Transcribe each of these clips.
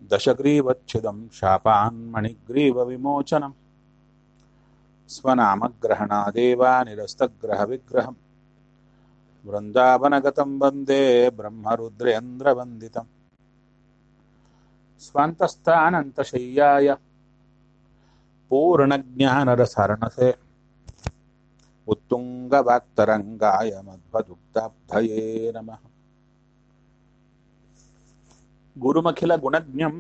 दशग्रीवच्छिदं शापान्मणिग्रीवविमोचनम् स्वनामग्रहणादेव निरस्तग्रहविग्रहम् वृन्दावनगतं वन्दे ब्रह्मरुद्रेन्द्रवन्दितम् स्वान्तस्थानन्तशय्याय पूर्णज्ञानरसरणसे उत्तुङ्गवाक्तरङ्गाय मध्वदुग्धाब्धये नमः गुरुमखिलगुणज्ञं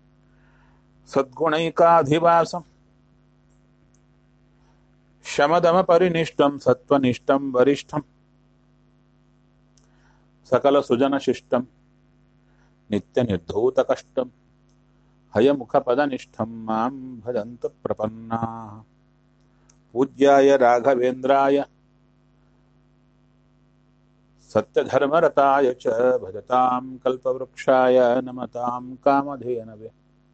सद्गुणैकाधिवासम् शमदमपरिनिष्टं सत्त्वनिष्ठं वरिष्ठम् सकलसुजनशिष्टं नित्यनिर्धूतकष्टं हयमुखपदनिष्ठं मां भजन्तु प्रपन्नाः पूज्याय राघवेन्द्राय सत्यधर्मरताय च भजतां कल्पवृक्षाय नमतां कामधेनवे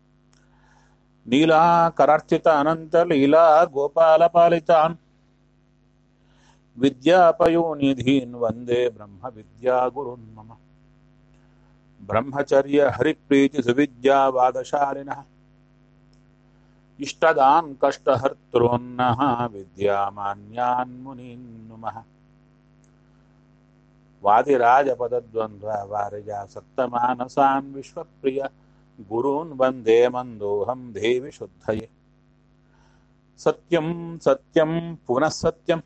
नीलाकरार्चित अनन्तलीला गोपालपालितान् विद्यापयोनिधीन् वन्दे ब्रह्मविद्यागुरुन् मम ब्रह्मचर्यहरिप्रीतिसुविद्यावादशालिनः इष्टदान् कष्टहर्तॄन्नः विद्यामान्यान् मुनीन् नुमः वादिराजपदद्वन्द्ववारिजा सत्तमानसान् विश्वप्रिय गुरून् वन्दे मन्दोऽहं देवि शुद्धये सत्यं सत्यं पुनः सत्यं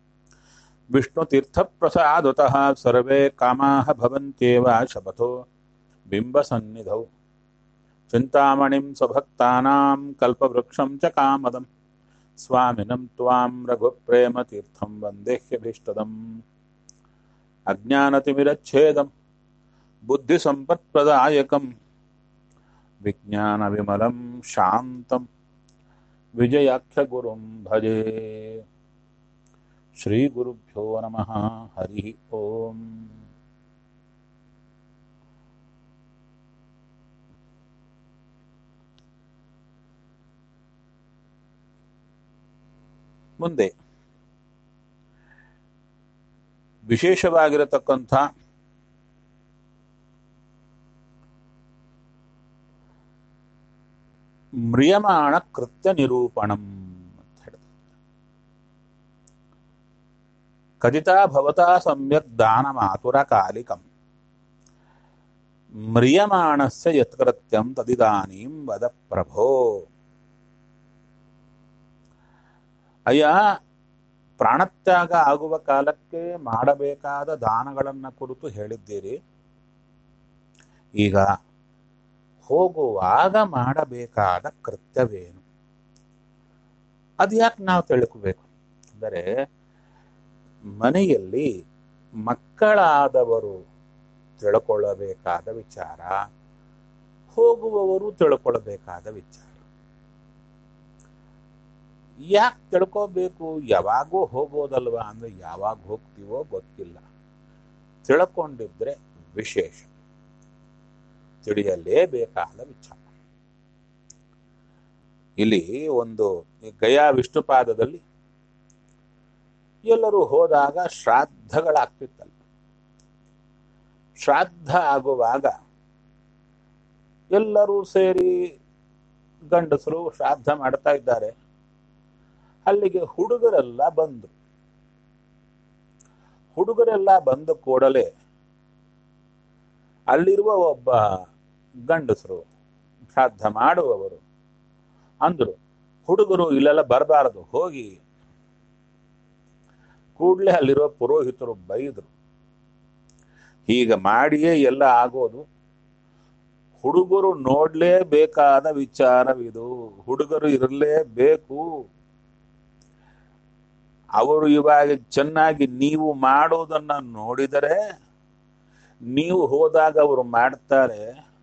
विष्णुतीर्थप्रसादतः सर्वे कामाः भवन्त्येव शपथो बिम्बसन्निधौ चिन्तामणिं स्वभक्तानां कल्पवृक्षं च कामदं स्वामिनं त्वां रघुप्रेमतीर्थं वन्देह्यभीष्टदम् अज्ञानतिमिरच्छेदं बुद्धिसम्पत्प्रदायकं विज्ञानविमलं शान्तं विजयाख्यगुरुं भजे श्रीगुरुभ्यो नमः हरिः ओम् ಮುಂದೆ ವಿಶೇಷವಾಗಿರತಕ್ಕಂಥ ಮ್ರಿಯಮಾಣ ಕೃತ್ಯ ನಿರೂಪಣಂ ಅಂತ ಹೇಳಿದ್ರು ಕದಿತಾ ಭವತಾ ಸಮ್ಯಕ್ ದಾನ ಮಾತುರ ಕಾಲಿಕಂ ಮ್ರಿಯಮಾಣಸ್ಯ ಯತ್ಕೃತ್ಯಂ ತದಿದಾನೀಂ ವದ ಪ್ರಭೋ ಅಯ್ಯ ಪ್ರಾಣತ್ಯಾಗ ಆಗುವ ಕಾಲಕ್ಕೆ ಮಾಡಬೇಕಾದ ದಾನಗಳನ್ನು ಕುರಿತು ಹೇಳಿದ್ದೀರಿ ಈಗ ಹೋಗುವಾಗ ಮಾಡಬೇಕಾದ ಕೃತ್ಯವೇನು ಅದ್ಯಾಕೆ ನಾವು ತಿಳ್ಕೋಬೇಕು ಅಂದರೆ ಮನೆಯಲ್ಲಿ ಮಕ್ಕಳಾದವರು ತಿಳ್ಕೊಳ್ಳಬೇಕಾದ ವಿಚಾರ ಹೋಗುವವರು ತಿಳ್ಕೊಳ್ಬೇಕಾದ ವಿಚಾರ ಯಾಕೆ ತಿಳ್ಕೋಬೇಕು ಯಾವಾಗೂ ಹೋಗೋದಲ್ವಾ ಅಂದ್ರೆ ಯಾವಾಗ ಹೋಗ್ತೀವೋ ಗೊತ್ತಿಲ್ಲ ತಿಳ್ಕೊಂಡಿದ್ರೆ ವಿಶೇಷ ತಿಳಿಯಲೇಬೇಕಾದ ವಿಚಾರ ಇಲ್ಲಿ ಒಂದು ಗಯಾ ವಿಷ್ಣುಪಾದದಲ್ಲಿ ಎಲ್ಲರೂ ಹೋದಾಗ ಶ್ರಾದ್ದಗಳಾಗ್ತಿತ್ತಲ್ಲ ಶ್ರಾದ್ದ ಆಗುವಾಗ ಎಲ್ಲರೂ ಸೇರಿ ಗಂಡಸರು ಶ್ರಾದ್ದ ಮಾಡ್ತಾ ಇದ್ದಾರೆ ಅಲ್ಲಿಗೆ ಹುಡುಗರೆಲ್ಲ ಬಂದರು ಹುಡುಗರೆಲ್ಲ ಬಂದ ಕೂಡಲೇ ಅಲ್ಲಿರುವ ಒಬ್ಬ ಗಂಡಸರು ಶ್ರಾದ್ದ ಮಾಡುವವರು ಅಂದ್ರು ಹುಡುಗರು ಇಲ್ಲೆಲ್ಲ ಬರಬಾರದು ಹೋಗಿ ಕೂಡಲೇ ಅಲ್ಲಿರುವ ಪುರೋಹಿತರು ಬೈದರು ಹೀಗ ಮಾಡಿಯೇ ಎಲ್ಲ ಆಗೋದು ಹುಡುಗರು ನೋಡ್ಲೇಬೇಕಾದ ವಿಚಾರವಿದು ಹುಡುಗರು ಇರಲೇಬೇಕು ಅವರು ಇವಾಗ ಚೆನ್ನಾಗಿ ನೀವು ಮಾಡೋದನ್ನ ನೋಡಿದರೆ ನೀವು ಹೋದಾಗ ಅವರು ಮಾಡ್ತಾರೆ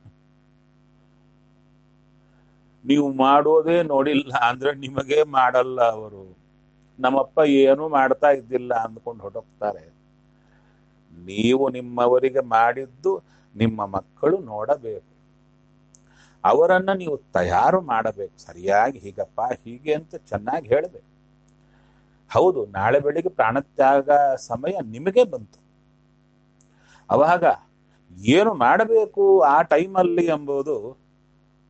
ನೀವು ಮಾಡೋದೇ ನೋಡಿಲ್ಲ ಅಂದ್ರೆ ನಿಮಗೆ ಮಾಡಲ್ಲ ಅವರು ನಮ್ಮಪ್ಪ ಏನು ಮಾಡ್ತಾ ಇದ್ದಿಲ್ಲ ಅಂದ್ಕೊಂಡು ಹೊರಟೋಗ್ತಾರೆ ನೀವು ನಿಮ್ಮವರಿಗೆ ಮಾಡಿದ್ದು ನಿಮ್ಮ ಮಕ್ಕಳು ನೋಡಬೇಕು ಅವರನ್ನ ನೀವು ತಯಾರು ಮಾಡಬೇಕು ಸರಿಯಾಗಿ ಹೀಗಪ್ಪ ಹೀಗೆ ಅಂತ ಚೆನ್ನಾಗಿ ಹೇಳಬೇಕು ಹೌದು ನಾಳೆ ಬೆಳಿಗ್ಗೆ ಪ್ರಾಣತ್ಯಾಗ ಸಮಯ ನಿಮಗೆ ಬಂತು ಅವಾಗ ಏನು ಮಾಡಬೇಕು ಆ ಟೈಮಲ್ಲಿ ಎಂಬುದು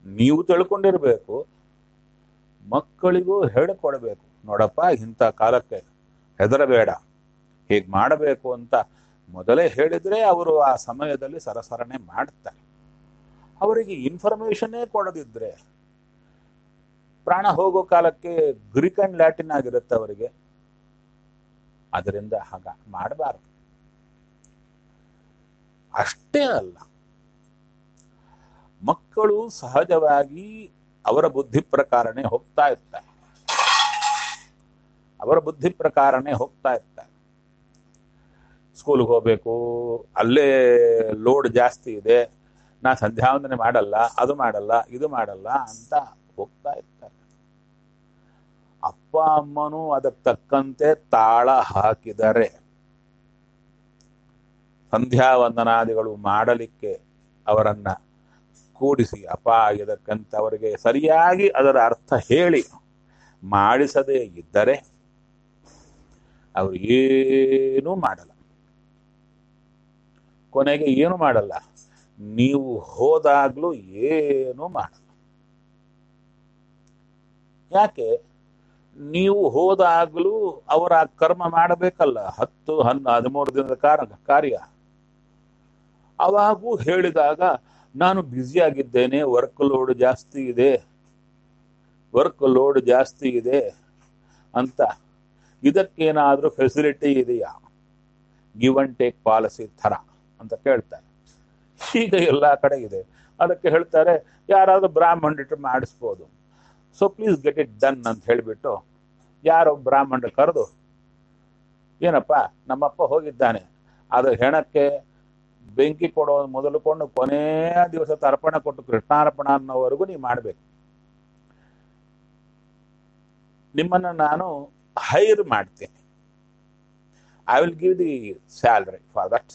ನೀವು ತಿಳ್ಕೊಂಡಿರ್ಬೇಕು ಮಕ್ಕಳಿಗೂ ಹೇಳಿಕೊಡ್ಬೇಕು ನೋಡಪ್ಪ ಇಂಥ ಕಾಲಕ್ಕೆ ಹೆದರಬೇಡ ಹೀಗೆ ಮಾಡಬೇಕು ಅಂತ ಮೊದಲೇ ಹೇಳಿದ್ರೆ ಅವರು ಆ ಸಮಯದಲ್ಲಿ ಸರಸರಣೆ ಮಾಡ್ತಾರೆ ಅವರಿಗೆ ಇನ್ಫಾರ್ಮೇಶನ್ನೇ ಕೊಡದಿದ್ರೆ ಪ್ರಾಣ ಹೋಗೋ ಕಾಲಕ್ಕೆ ಗ್ರೀಕ್ ಅಂಡ್ ಲ್ಯಾಟಿನ್ ಆಗಿರುತ್ತೆ ಅವರಿಗೆ ಅದರಿಂದ ಹಾಗ ಮಾಡಬಾರದು ಅಷ್ಟೇ ಅಲ್ಲ ಮಕ್ಕಳು ಸಹಜವಾಗಿ ಅವರ ಬುದ್ಧಿ ಪ್ರಕಾರನೇ ಹೋಗ್ತಾ ಇರ್ತಾರೆ ಅವರ ಬುದ್ಧಿ ಪ್ರಕಾರನೇ ಹೋಗ್ತಾ ಇರ್ತಾರೆ ಸ್ಕೂಲ್ಗೆ ಹೋಗ್ಬೇಕು ಅಲ್ಲೇ ಲೋಡ್ ಜಾಸ್ತಿ ಇದೆ ನಾ ಸಂಧ್ಯಾವಂದನೆ ಮಾಡಲ್ಲ ಅದು ಮಾಡಲ್ಲ ಇದು ಮಾಡಲ್ಲ ಅಂತ ಹೋಗ್ತಾ ಇರ್ತಾರೆ ಅಪ್ಪ ಅಮ್ಮನೂ ಅದಕ್ಕೆ ತಕ್ಕಂತೆ ತಾಳ ಹಾಕಿದರೆ ಸಂಧ್ಯಾವಂದನಾದಿಗಳು ಮಾಡಲಿಕ್ಕೆ ಅವರನ್ನ ಕೂಡಿಸಿ ಅಪ ಇದಕ್ಕಂತ ಅವರಿಗೆ ಸರಿಯಾಗಿ ಅದರ ಅರ್ಥ ಹೇಳಿ ಮಾಡಿಸದೇ ಇದ್ದರೆ ಅವರು ಏನೂ ಮಾಡಲ್ಲ ಕೊನೆಗೆ ಏನು ಮಾಡಲ್ಲ ನೀವು ಹೋದಾಗ್ಲೂ ಏನೂ ಮಾಡಲ್ಲ ಯಾಕೆ ನೀವು ಹೋದಾಗ್ಲೂ ಅವರ ಕರ್ಮ ಮಾಡಬೇಕಲ್ಲ ಹತ್ತು ಹನ್ನ ಹದಿಮೂರು ದಿನದ ಕಾರ ಕಾರ್ಯ ಅವಾಗೂ ಹೇಳಿದಾಗ ನಾನು ಬ್ಯುಸಿ ಆಗಿದ್ದೇನೆ ವರ್ಕ್ ಲೋಡ್ ಜಾಸ್ತಿ ಇದೆ ವರ್ಕ್ ಲೋಡ್ ಜಾಸ್ತಿ ಇದೆ ಅಂತ ಇದಕ್ಕೇನಾದ್ರೂ ಫೆಸಿಲಿಟಿ ಇದೆಯಾ ಗಿವ್ ಅಂಡ್ ಟೇಕ್ ಪಾಲಿಸಿ ಥರ ಅಂತ ಕೇಳ್ತಾರೆ ಈಗ ಎಲ್ಲ ಕಡೆ ಇದೆ ಅದಕ್ಕೆ ಹೇಳ್ತಾರೆ ಯಾರಾದ್ರೂ ಬ್ರಾಹ್ಮಣರು ಮಾಡಿಸ್ಬೋದು so please get it done ಅಂತ ಹೇಳಿಬಿಟ್ಟು ಯಾರೋ ಬ್ರಾಹ್ಮಣ ಕರೆದು ಏನಪ್ಪ ನಮ್ಮಪ್ಪ ಹೋಗಿದ್ದಾನೆ ಅದು ಹೆಣಕ್ಕೆ ಬೆಂಕಿ ಕೊಡೋ ಮೊದಲುಕೊಂಡು ಕೊನೆಯ ದಿವಸ ತರ್ಪಣ ಕೊಟ್ಟು ಕೃಷ್ಣಾರ್ಪಣ ಅನ್ನೋವರೆಗೂ ನೀವು ಮಾಡಬೇಕು ನಿಮ್ಮನ್ನು ನಾನು ಹೈರ್ ಮಾಡ್ತೀನಿ I will give the salary for that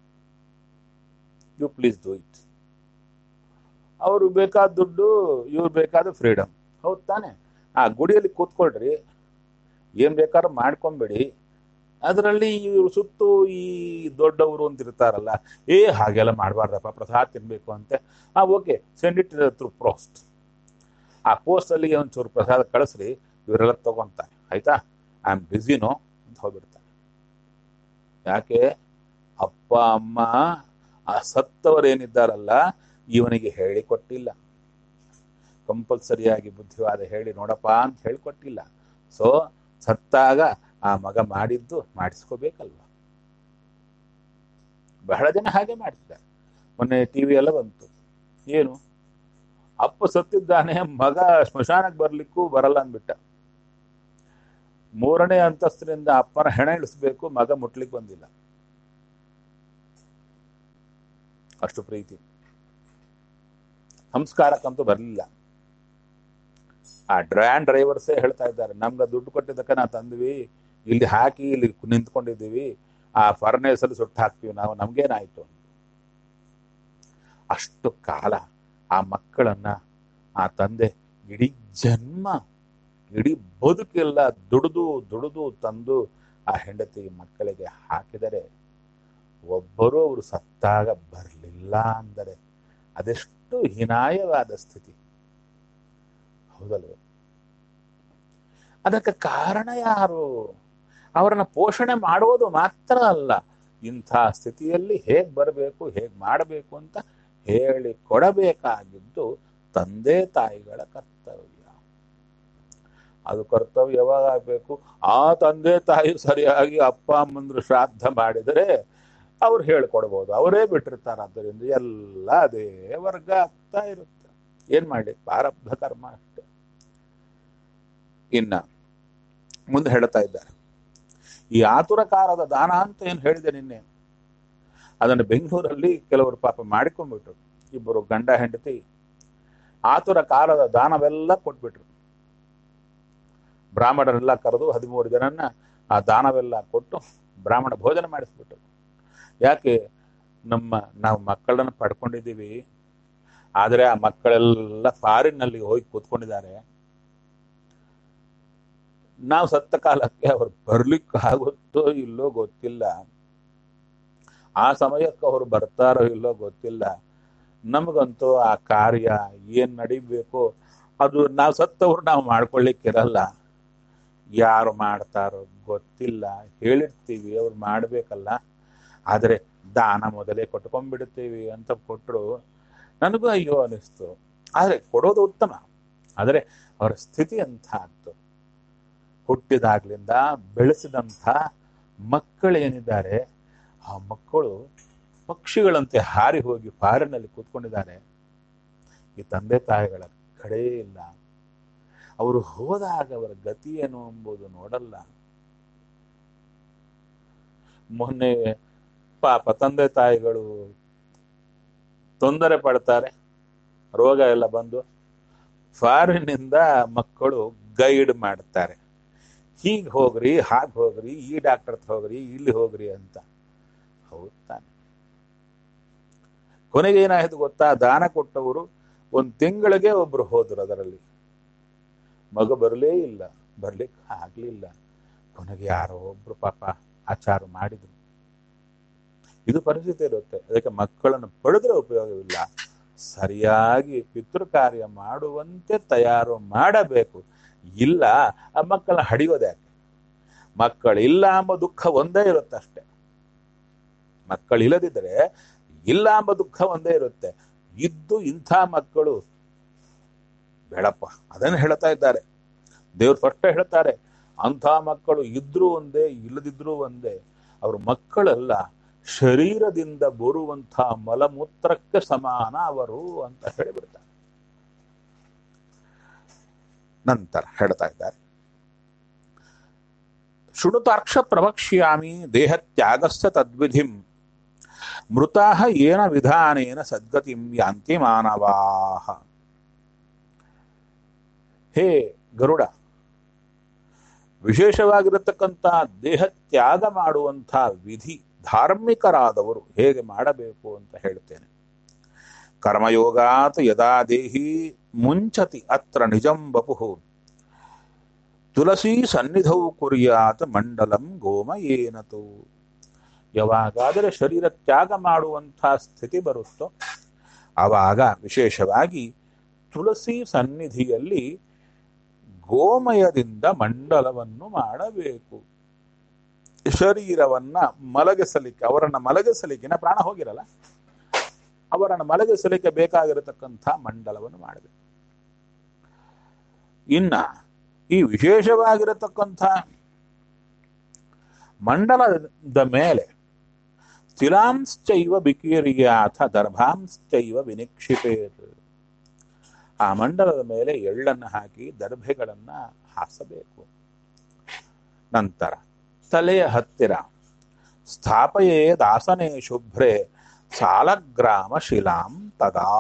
you please do it ಅವರು ಬೇಕಾದ ದುಡ್ಡು ಇವ್ರು ಬೇಕಾದ ಫ್ರೀಡಮ್ ಹೌದು ತಾನೆ ಆ ಗುಡಿಯಲ್ಲಿ ಕೂತ್ಕೊಳ್ರಿ ಏನ್ ಬೇಕಾದ್ರೂ ಮಾಡ್ಕೊಂಬೇಡಿ ಅದರಲ್ಲಿ ಇವ್ರು ಸುತ್ತು ಈ ದೊಡ್ಡವರು ಅಂತ ಇರ್ತಾರಲ್ಲ ಏ ಹಾಗೆಲ್ಲ ಮಾಡಬಾರ್ದಪ್ಪ ಪ್ರಸಾದ ತಿನ್ಬೇಕು ಅಂತೆ ಆ okay send it through post ಆ ಪೋಸ್ಟ್ ಅಲ್ಲಿ ಒಂಚೂರು ಪ್ರಸಾದ ಕಳಿಸ್ರಿ ಇವರೆಲ್ಲ ತಗೊಂತಾರೆ ಆಯ್ತಾ ಐ ಆಮ್ ಬ್ಯುಸಿನೋ ಅಂತ ಹೋಗ್ಬಿಡ್ತಾರೆ ಯಾಕೆ ಅಪ್ಪ ಅಮ್ಮ ಆ ಸತ್ತವರೇನಿದ್ದಾರಲ್ಲ ಇವನಿಗೆ ಹೇಳಿಕೊಟ್ಟಿಲ್ಲ ಕಂಪಲ್ಸರಿಯಾಗಿ ಬುದ್ಧಿವಾದ ಹೇಳಿ ನೋಡಪ್ಪ ಅಂತ ಹೇಳಿಕೊಟ್ಟಿಲ್ಲ ಸೊ ಸತ್ತಾಗ ಆ ಮಗ ಮಾಡಿದ್ದು ಮಾಡಿಸ್ಕೋಬೇಕಲ್ವ ಬಹಳ ಜನ ಹಾಗೆ ಮಾಡ್ತಿದ್ದಾರೆ ಮೊನ್ನೆ ಟಿವಿ ಎಲ್ಲ ಬಂತು ಏನು ಅಪ್ಪ ಸತ್ತಿದ್ದಾನೆ ಮಗ ಸ್ಮಶಾನಕ್ಕೆ ಬರ್ಲಿಕ್ಕೂ ಬರಲ್ಲ ಅಂದ್ಬಿಟ್ಟ ಮೂರನೇ ಅಂತಸ್ತಿನಿಂದ ಅಪ್ಪನ ಹೆಣ ಇಳಿಸ್ಬೇಕು ಮಗ ಮುಟ್ಲಿಕ್ಕೆ ಬಂದಿಲ್ಲ ಅಷ್ಟು ಪ್ರೀತಿ ಸಂಸ್ಕಾರಕ್ಕಂತೂ ಬರಲಿಲ್ಲ ಆ ಡ್ರ್ಯಾನ್ ಡ್ರೈವರ್ಸೇ ಹೇಳ್ತಾ ಇದ್ದಾರೆ ನಮ್ಗೆ ದುಡ್ಡು ಕೊಟ್ಟಿದ್ದಕ್ಕೆ ನಾವು ತಂದ್ವಿ ಇಲ್ಲಿ ಹಾಕಿ ಇಲ್ಲಿ ನಿಂತ್ಕೊಂಡಿದ್ದೀವಿ ಆ ಫರ್ನೇಸ್ ಅಲ್ಲಿ ಸುಟ್ಟು ಹಾಕ್ತೀವಿ ನಾವು ನಮ್ಗೇನಾಯ್ತು ಅಷ್ಟು ಕಾಲ ಆ ಮಕ್ಕಳನ್ನ ಆ ತಂದೆ ಇಡೀ ಜನ್ಮ ಇಡೀ ಬದುಕೆಲ್ಲ ದುಡಿದು ದುಡಿದು ತಂದು ಆ ಹೆಂಡತಿ ಮಕ್ಕಳಿಗೆ ಹಾಕಿದರೆ ಒಬ್ಬರೂ ಅವರು ಸತ್ತಾಗ ಬರಲಿಲ್ಲ ಅಂದರೆ ಅದೆಷ್ಟು ಹೀನಾಯವಾದ ಸ್ಥಿತಿ ಹೌದಲ್ವ ಅದಕ್ಕೆ ಕಾರಣ ಯಾರು ಅವರನ್ನ ಪೋಷಣೆ ಮಾಡೋದು ಮಾತ್ರ ಅಲ್ಲ ಇಂಥ ಸ್ಥಿತಿಯಲ್ಲಿ ಹೇಗ್ ಬರಬೇಕು ಹೇಗ್ ಮಾಡಬೇಕು ಅಂತ ಹೇಳಿ ಕೊಡಬೇಕಾಗಿದ್ದು ತಂದೆ ತಾಯಿಗಳ ಕರ್ತವ್ಯ ಅದು ಕರ್ತವ್ಯ ಯಾವಾಗ ಆಗ್ಬೇಕು ಆ ತಂದೆ ತಾಯಿ ಸರಿಯಾಗಿ ಅಪ್ಪ ಅಮ್ಮಂದ್ರು ಶ್ರಾದ್ದ ಮಾಡಿದರೆ ಅವ್ರು ಹೇಳ್ಕೊಡ್ಬೋದು ಅವರೇ ಬಿಟ್ಟಿರ್ತಾರೆ ಆದ್ದರಿಂದ ಎಲ್ಲ ಅದೇ ವರ್ಗ ಆಗ್ತಾ ಇರುತ್ತೆ ಏನ್ ಮಾಡಿ ಪ್ರಾರಬ್ಧ ಕರ್ಮ ಅಷ್ಟೆ ಇನ್ನ ಮುಂದೆ ಹೇಳ್ತಾ ಇದ್ದಾರೆ ಈ ಆತುರಕಾರದ ದಾನ ಅಂತ ಏನು ಹೇಳಿದೆ ನಿನ್ನೆ ಅದನ್ನು ಬೆಂಗಳೂರಲ್ಲಿ ಕೆಲವರು ಪಾಪ ಮಾಡಿಕೊಂಡ್ಬಿಟ್ರು ಇಬ್ಬರು ಗಂಡ ಹೆಂಡತಿ ಆತುರ ಕಾಲದ ದಾನವೆಲ್ಲ ಕೊಟ್ಬಿಟ್ರು ಬ್ರಾಹ್ಮಣರೆಲ್ಲ ಕರೆದು ಹದಿಮೂರು ಜನನ್ನ ಆ ದಾನವೆಲ್ಲ ಕೊಟ್ಟು ಬ್ರಾಹ್ಮಣ ಭೋಜನ ಮಾಡಿಸ್ಬಿಟ್ರು ಯಾಕೆ ನಮ್ಮ ನಾವು ಮಕ್ಕಳನ್ನ ಪಡ್ಕೊಂಡಿದ್ದೀವಿ ಆದರೆ ಆ ಮಕ್ಕಳೆಲ್ಲ ಫಾರಿನ್ನಲ್ಲಿ ಹೋಗಿ ಕೂತ್ಕೊಂಡಿದ್ದಾರೆ ನಾವು ಸತ್ತ ಕಾಲಕ್ಕೆ ಅವ್ರು ಬರ್ಲಿಕ್ಕೆ ಆಗುತ್ತೋ ಇಲ್ಲೋ ಗೊತ್ತಿಲ್ಲ ಆ ಸಮಯಕ್ಕೆ ಅವ್ರು ಬರ್ತಾರೋ ಇಲ್ಲೋ ಗೊತ್ತಿಲ್ಲ ನಮಗಂತೂ ಆ ಕಾರ್ಯ ಏನ್ ನಡಿಬೇಕು ಅದು ನಾವು ಸತ್ತವ್ರು ನಾವು ಮಾಡ್ಕೊಳ್ಳಿಕ್ಕಿರಲ್ಲ ಯಾರು ಮಾಡ್ತಾರೋ ಗೊತ್ತಿಲ್ಲ ಹೇಳಿರ್ತೀವಿ ಅವ್ರು ಮಾಡ್ಬೇಕಲ್ಲ ಆದರೆ ದಾನ ಮೊದಲೇ ಕೊಟ್ಕೊಂಡ್ಬಿಡ್ತೀವಿ ಅಂತ ಕೊಟ್ಟರು ನನಗೂ ಅಯ್ಯೋ ಅನಿಸ್ತು ಆದರೆ ಕೊಡೋದು ಉತ್ತಮ ಆದರೆ ಅವರ ಸ್ಥಿತಿ ಅಂತಹದ್ದು ಹುಟ್ಟಿದಾಗ್ಲಿಂದ ಬೆಳೆಸಿದಂಥ ಮಕ್ಕಳೇನಿದ್ದಾರೆ ಆ ಮಕ್ಕಳು ಪಕ್ಷಿಗಳಂತೆ ಹಾರಿ ಹೋಗಿ ಪಾರಿನಲ್ಲಿ ಕೂತ್ಕೊಂಡಿದ್ದಾರೆ ಈ ತಂದೆ ತಾಯಿಗಳ ಕಡೆ ಇಲ್ಲ ಅವರು ಹೋದಾಗ ಅವರ ಗತಿ ಏನು ಎಂಬುದು ನೋಡಲ್ಲ ಮೊನ್ನೆ ಪಾಪ ತಂದೆ ತಾಯಿಗಳು ತೊಂದರೆ ಪಡ್ತಾರೆ ರೋಗ ಎಲ್ಲ ಬಂದು ಫಾರಿನಿಂದ ಮಕ್ಕಳು ಗೈಡ್ ಮಾಡ್ತಾರೆ ಹೀಗೆ ಹೋಗ್ರಿ ಹಾಗೆ ಹೋಗ್ರಿ ಈ ಡಾಕ್ಟರ್ ಹತ್ರ ಹೋಗ್ರಿ ಇಲ್ಲಿ ಹೋಗ್ರಿ ಅಂತ ಹೌದು ತಾನೆ ಕೊನೆಗೆ ಏನಾಯ್ತು ಗೊತ್ತಾ ದಾನ ಕೊಟ್ಟವರು ಒಂದು ತಿಂಗಳಿಗೆ ಒಬ್ರು ಹೋದ್ರು ಅದರಲ್ಲಿ ಮಗು ಬರಲೇ ಇಲ್ಲ ಬರ್ಲಿಕ್ಕೆ ಆಗ್ಲಿಲ್ಲ ಕೊನೆಗೆ ಯಾರೋ ಒಬ್ರು ಪಾಪ ಆಚಾರ ಮಾಡಿದ್ರು ಇದು ಪರಿಸ್ಥಿತಿ ಇರುತ್ತೆ ಅದಕ್ಕೆ ಮಕ್ಕಳನ್ನು ಪಡೆದ್ರೆ ಉಪಯೋಗವಿಲ್ಲ ಸರಿಯಾಗಿ ಪಿತೃ ಕಾರ್ಯ ಮಾಡುವಂತೆ ತಯಾರು ಮಾಡಬೇಕು ಇಲ್ಲ ಆ ಮಕ್ಕಳನ್ನ ಹಡಿಯೋದ್ಯಾಕೆ ಮಕ್ಕಳಿಲ್ಲ ಎಂಬ ದುಃಖ ಒಂದೇ ಇರುತ್ತೆ ಅಷ್ಟೆ ಮಕ್ಕಳಿಲ್ಲದಿದ್ರೆ ಇಲ್ಲ ಎಂಬ ದುಃಖ ಒಂದೇ ಇರುತ್ತೆ ಇದ್ದು ಇಂಥ ಮಕ್ಕಳು ಬೇಡಪ್ಪ ಅದನ್ನು ಹೇಳ್ತಾ ಇದ್ದಾರೆ ದೇವ್ರು ಫಸ್ಟ್ ಹೇಳ್ತಾರೆ ಅಂಥ ಮಕ್ಕಳು ಇದ್ರೂ ಒಂದೇ ಇಲ್ಲದಿದ್ರೂ ಒಂದೇ ಅವ್ರ ಮಕ್ಕಳೆಲ್ಲ ಶರೀರದಿಂದ ಬರುವಂಥ ಮಲಮೂತ್ರಕ್ಕೆ ಸಮಾನ ಅವರು ಅಂತ ಹೇಳಿಬಿಡ್ತಾರೆ ನಂತರ ಹೇಳ್ತಾ ಇದ್ದಾರೆ ಶೃಣುತಾಕ್ಷ ಪ್ರವಕ್ಷ್ಯಾಮಿ ದೇಹ ತ್ಯಾಗಸ್ಯ ತದ್ವಿಧಿಂ ಮೃತಾ ಏನ ವಿಧಾನೇನ ಸದ್ಗತಿಂ ಯಾಂತಿ ಮಾನವಾಹ ಹೇ ಗರುಡ ವಿಶೇಷವಾಗಿರತಕ್ಕಂಥ ದೇಹ ತ್ಯಾಗ ಮಾಡುವಂಥ ವಿಧಿ ಧಾರ್ಮಿಕರಾದವರು ಹೇಗೆ ಮಾಡಬೇಕು ಅಂತ ಹೇಳ್ತೇನೆ ಕರ್ಮಯೋಗಾತ್ ಯದಾ ದೇಹಿ ಮುಂಚತಿ ಅತ್ರ ನಿಜಂ ಬಪುಹು ತುಳಸಿ ಸನ್ನಿಧೌ ಕುರ್ಯಾತ್ ಮಂಡಲಂ ಗೋಮಯೇನತು ಯಾವಾಗಾದರೆ ಶರೀರ ತ್ಯಾಗ ಮಾಡುವಂಥ ಸ್ಥಿತಿ ಬರುತ್ತೋ ಆವಾಗ ವಿಶೇಷವಾಗಿ ತುಳಸಿ ಸನ್ನಿಧಿಯಲ್ಲಿ ಗೋಮಯದಿಂದ ಮಂಡಲವನ್ನು ಮಾಡಬೇಕು ಶರೀರವನ್ನ ಮಲಗಿಸಲಿಕ್ಕೆ ಅವರನ್ನ ಮಲಗಿಸಲಿಕ್ಕಿನ ಪ್ರಾಣ ಹೋಗಿರಲ್ಲ ಅವರನ್ನು ಮಲಗಿಸಲಿಕ್ಕೆ ಬೇಕಾಗಿರತಕ್ಕಂಥ ಮಂಡಲವನ್ನು ಮಾಡಬೇಕು ಇನ್ನ ಈ ವಿಶೇಷವಾಗಿರತಕ್ಕಂಥ ಮಂಡಲದ ಮೇಲೆ ತಿಲಾಂಶ್ಚೈವ ಬಿಕೀರಿಯಾಥ ದರ್ಭಾಂಶ್ಚೈವ ವಿನಿಕ್ಷಿಪೇತ್ ಆ ಮಂಡಲದ ಮೇಲೆ ಎಳ್ಳನ್ನು ಹಾಕಿ ದರ್ಭೆಗಳನ್ನ ಹಾಸಬೇಕು ನಂತರ ತಲೆಯ ಹತ್ತಿರ ಸ್ಥಾಪಯೇ ದಾಸನೆ ಶುಭ್ರೆ ಸಾಲಗ್ರಾಮ ಶಿಲಾಂ ತದಾ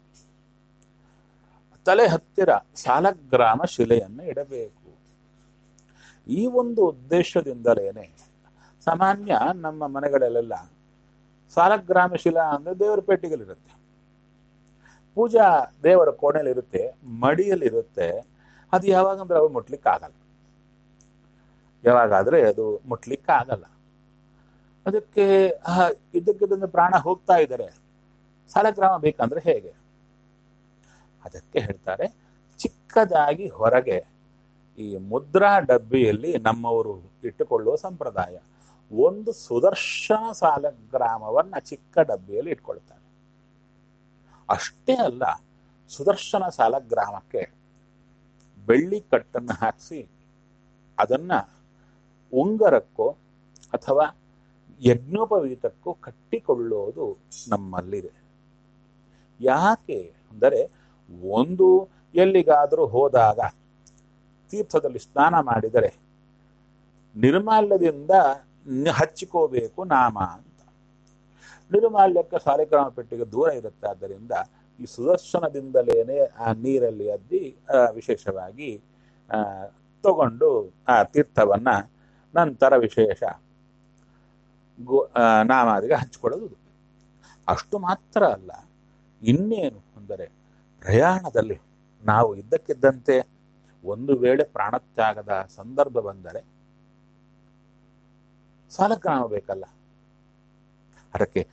ತಲೆ ಹತ್ತಿರ ಸಾಲಗ್ರಾಮ ಶಿಲೆಯನ್ನು ಇಡಬೇಕು ಈ ಒಂದು ಉದ್ದೇಶದಿಂದಲೇನೆ ಸಾಮಾನ್ಯ ನಮ್ಮ ಮನೆಗಳಲ್ಲೆಲ್ಲ ಸಾಲಗ್ರಾಮ ಶಿಲಾ ಅಂದ್ರೆ ದೇವರ ಪೆಟ್ಟಿಗೆಲಿರುತ್ತೆ ಪೂಜಾ ದೇವರ ಕೋಣೆಲಿರುತ್ತೆ ಮಡಿಯಲ್ಲಿರುತ್ತೆ ಅದು ಯಾವಾಗಂದ್ರೆ ಅವು ಮುಟ್ಲಿಕ್ಕೆ ಆಗಲ್ಲ ಯಾವಾಗಾದ್ರೆ ಅದು ಮುಟ್ಲಿಕ್ಕೆ ಆಗಲ್ಲ ಅದಕ್ಕೆ ಆ ಇದ್ದಕ್ಕಿದ್ದಂತೆ ಪ್ರಾಣ ಹೋಗ್ತಾ ಇದ್ದಾರೆ ಸಾಲಗ್ರಾಮ ಬೇಕಂದ್ರೆ ಹೇಗೆ ಅದಕ್ಕೆ ಹೇಳ್ತಾರೆ ಚಿಕ್ಕದಾಗಿ ಹೊರಗೆ ಈ ಮುದ್ರಾ ಡಬ್ಬಿಯಲ್ಲಿ ನಮ್ಮವರು ಇಟ್ಟುಕೊಳ್ಳುವ ಸಂಪ್ರದಾಯ ಒಂದು ಸುದರ್ಶನ ಸಾಲಗ್ರಾಮವನ್ನ ಚಿಕ್ಕ ಡಬ್ಬಿಯಲ್ಲಿ ಇಟ್ಕೊಳ್ತಾರೆ ಅಷ್ಟೇ ಅಲ್ಲ ಸುದರ್ಶನ ಸಾಲಗ್ರಾಮಕ್ಕೆ ಬೆಳ್ಳಿ ಕಟ್ಟನ್ನು ಹಾಕಿಸಿ ಅದನ್ನ ಉಂಗರಕ್ಕೋ ಅಥವಾ ಯಜ್ಞೋಪವೀತಕ್ಕೂ ಕಟ್ಟಿಕೊಳ್ಳೋದು ನಮ್ಮಲ್ಲಿದೆ ಯಾಕೆ ಅಂದರೆ ಒಂದು ಎಲ್ಲಿಗಾದರೂ ಹೋದಾಗ ತೀರ್ಥದಲ್ಲಿ ಸ್ನಾನ ಮಾಡಿದರೆ ನಿರ್ಮಾಲ್ಯದಿಂದ ನ- ಹಚ್ಚಿಕೋಬೇಕು ನಾಮ ಅಂತ ನಿರ್ಮಾಲ್ಯಕ್ಕೆ ಸಾಲಿಗ್ರಾಮ ಪೆಟ್ಟಿಗೆ ದೂರ ಇರುತ್ತೆ ಆದ್ದರಿಂದ ಈ ಸುದರ್ಶನದಿಂದಲೇನೆ ಆ ನೀರಲ್ಲಿ ಅದ್ದಿ ಆ, ವಿಶೇಷವಾಗಿ ಆ, ತಗೊಂಡು ಆ ತೀರ್ಥವನ್ನ ನಂತರ ವಿಶೇಷ ಗೋ ಆ, ನಾಮಾದಿಗೆ ಹಂಚಿಕೊಳ್ಳೋದು ಅಷ್ಟು ಮಾತ್ರ ಅಲ್ಲ ಇನ್ನೇನು ಅಂದರೆ ಪ್ರಯಾಣದಲ್ಲಿ ನಾವು ಇದ್ದಕ್ಕಿದ್ದಂತೆ ಒಂದು ವೇಳೆ ಪ್ರಾಣತ್ಯಾಗದ ಸಂದರ್ಭ ಬಂದರೆ ಸಾಲಗ್ರಾಮ ಬೇಕಲ್ಲ ಅದಕ್ಕೆ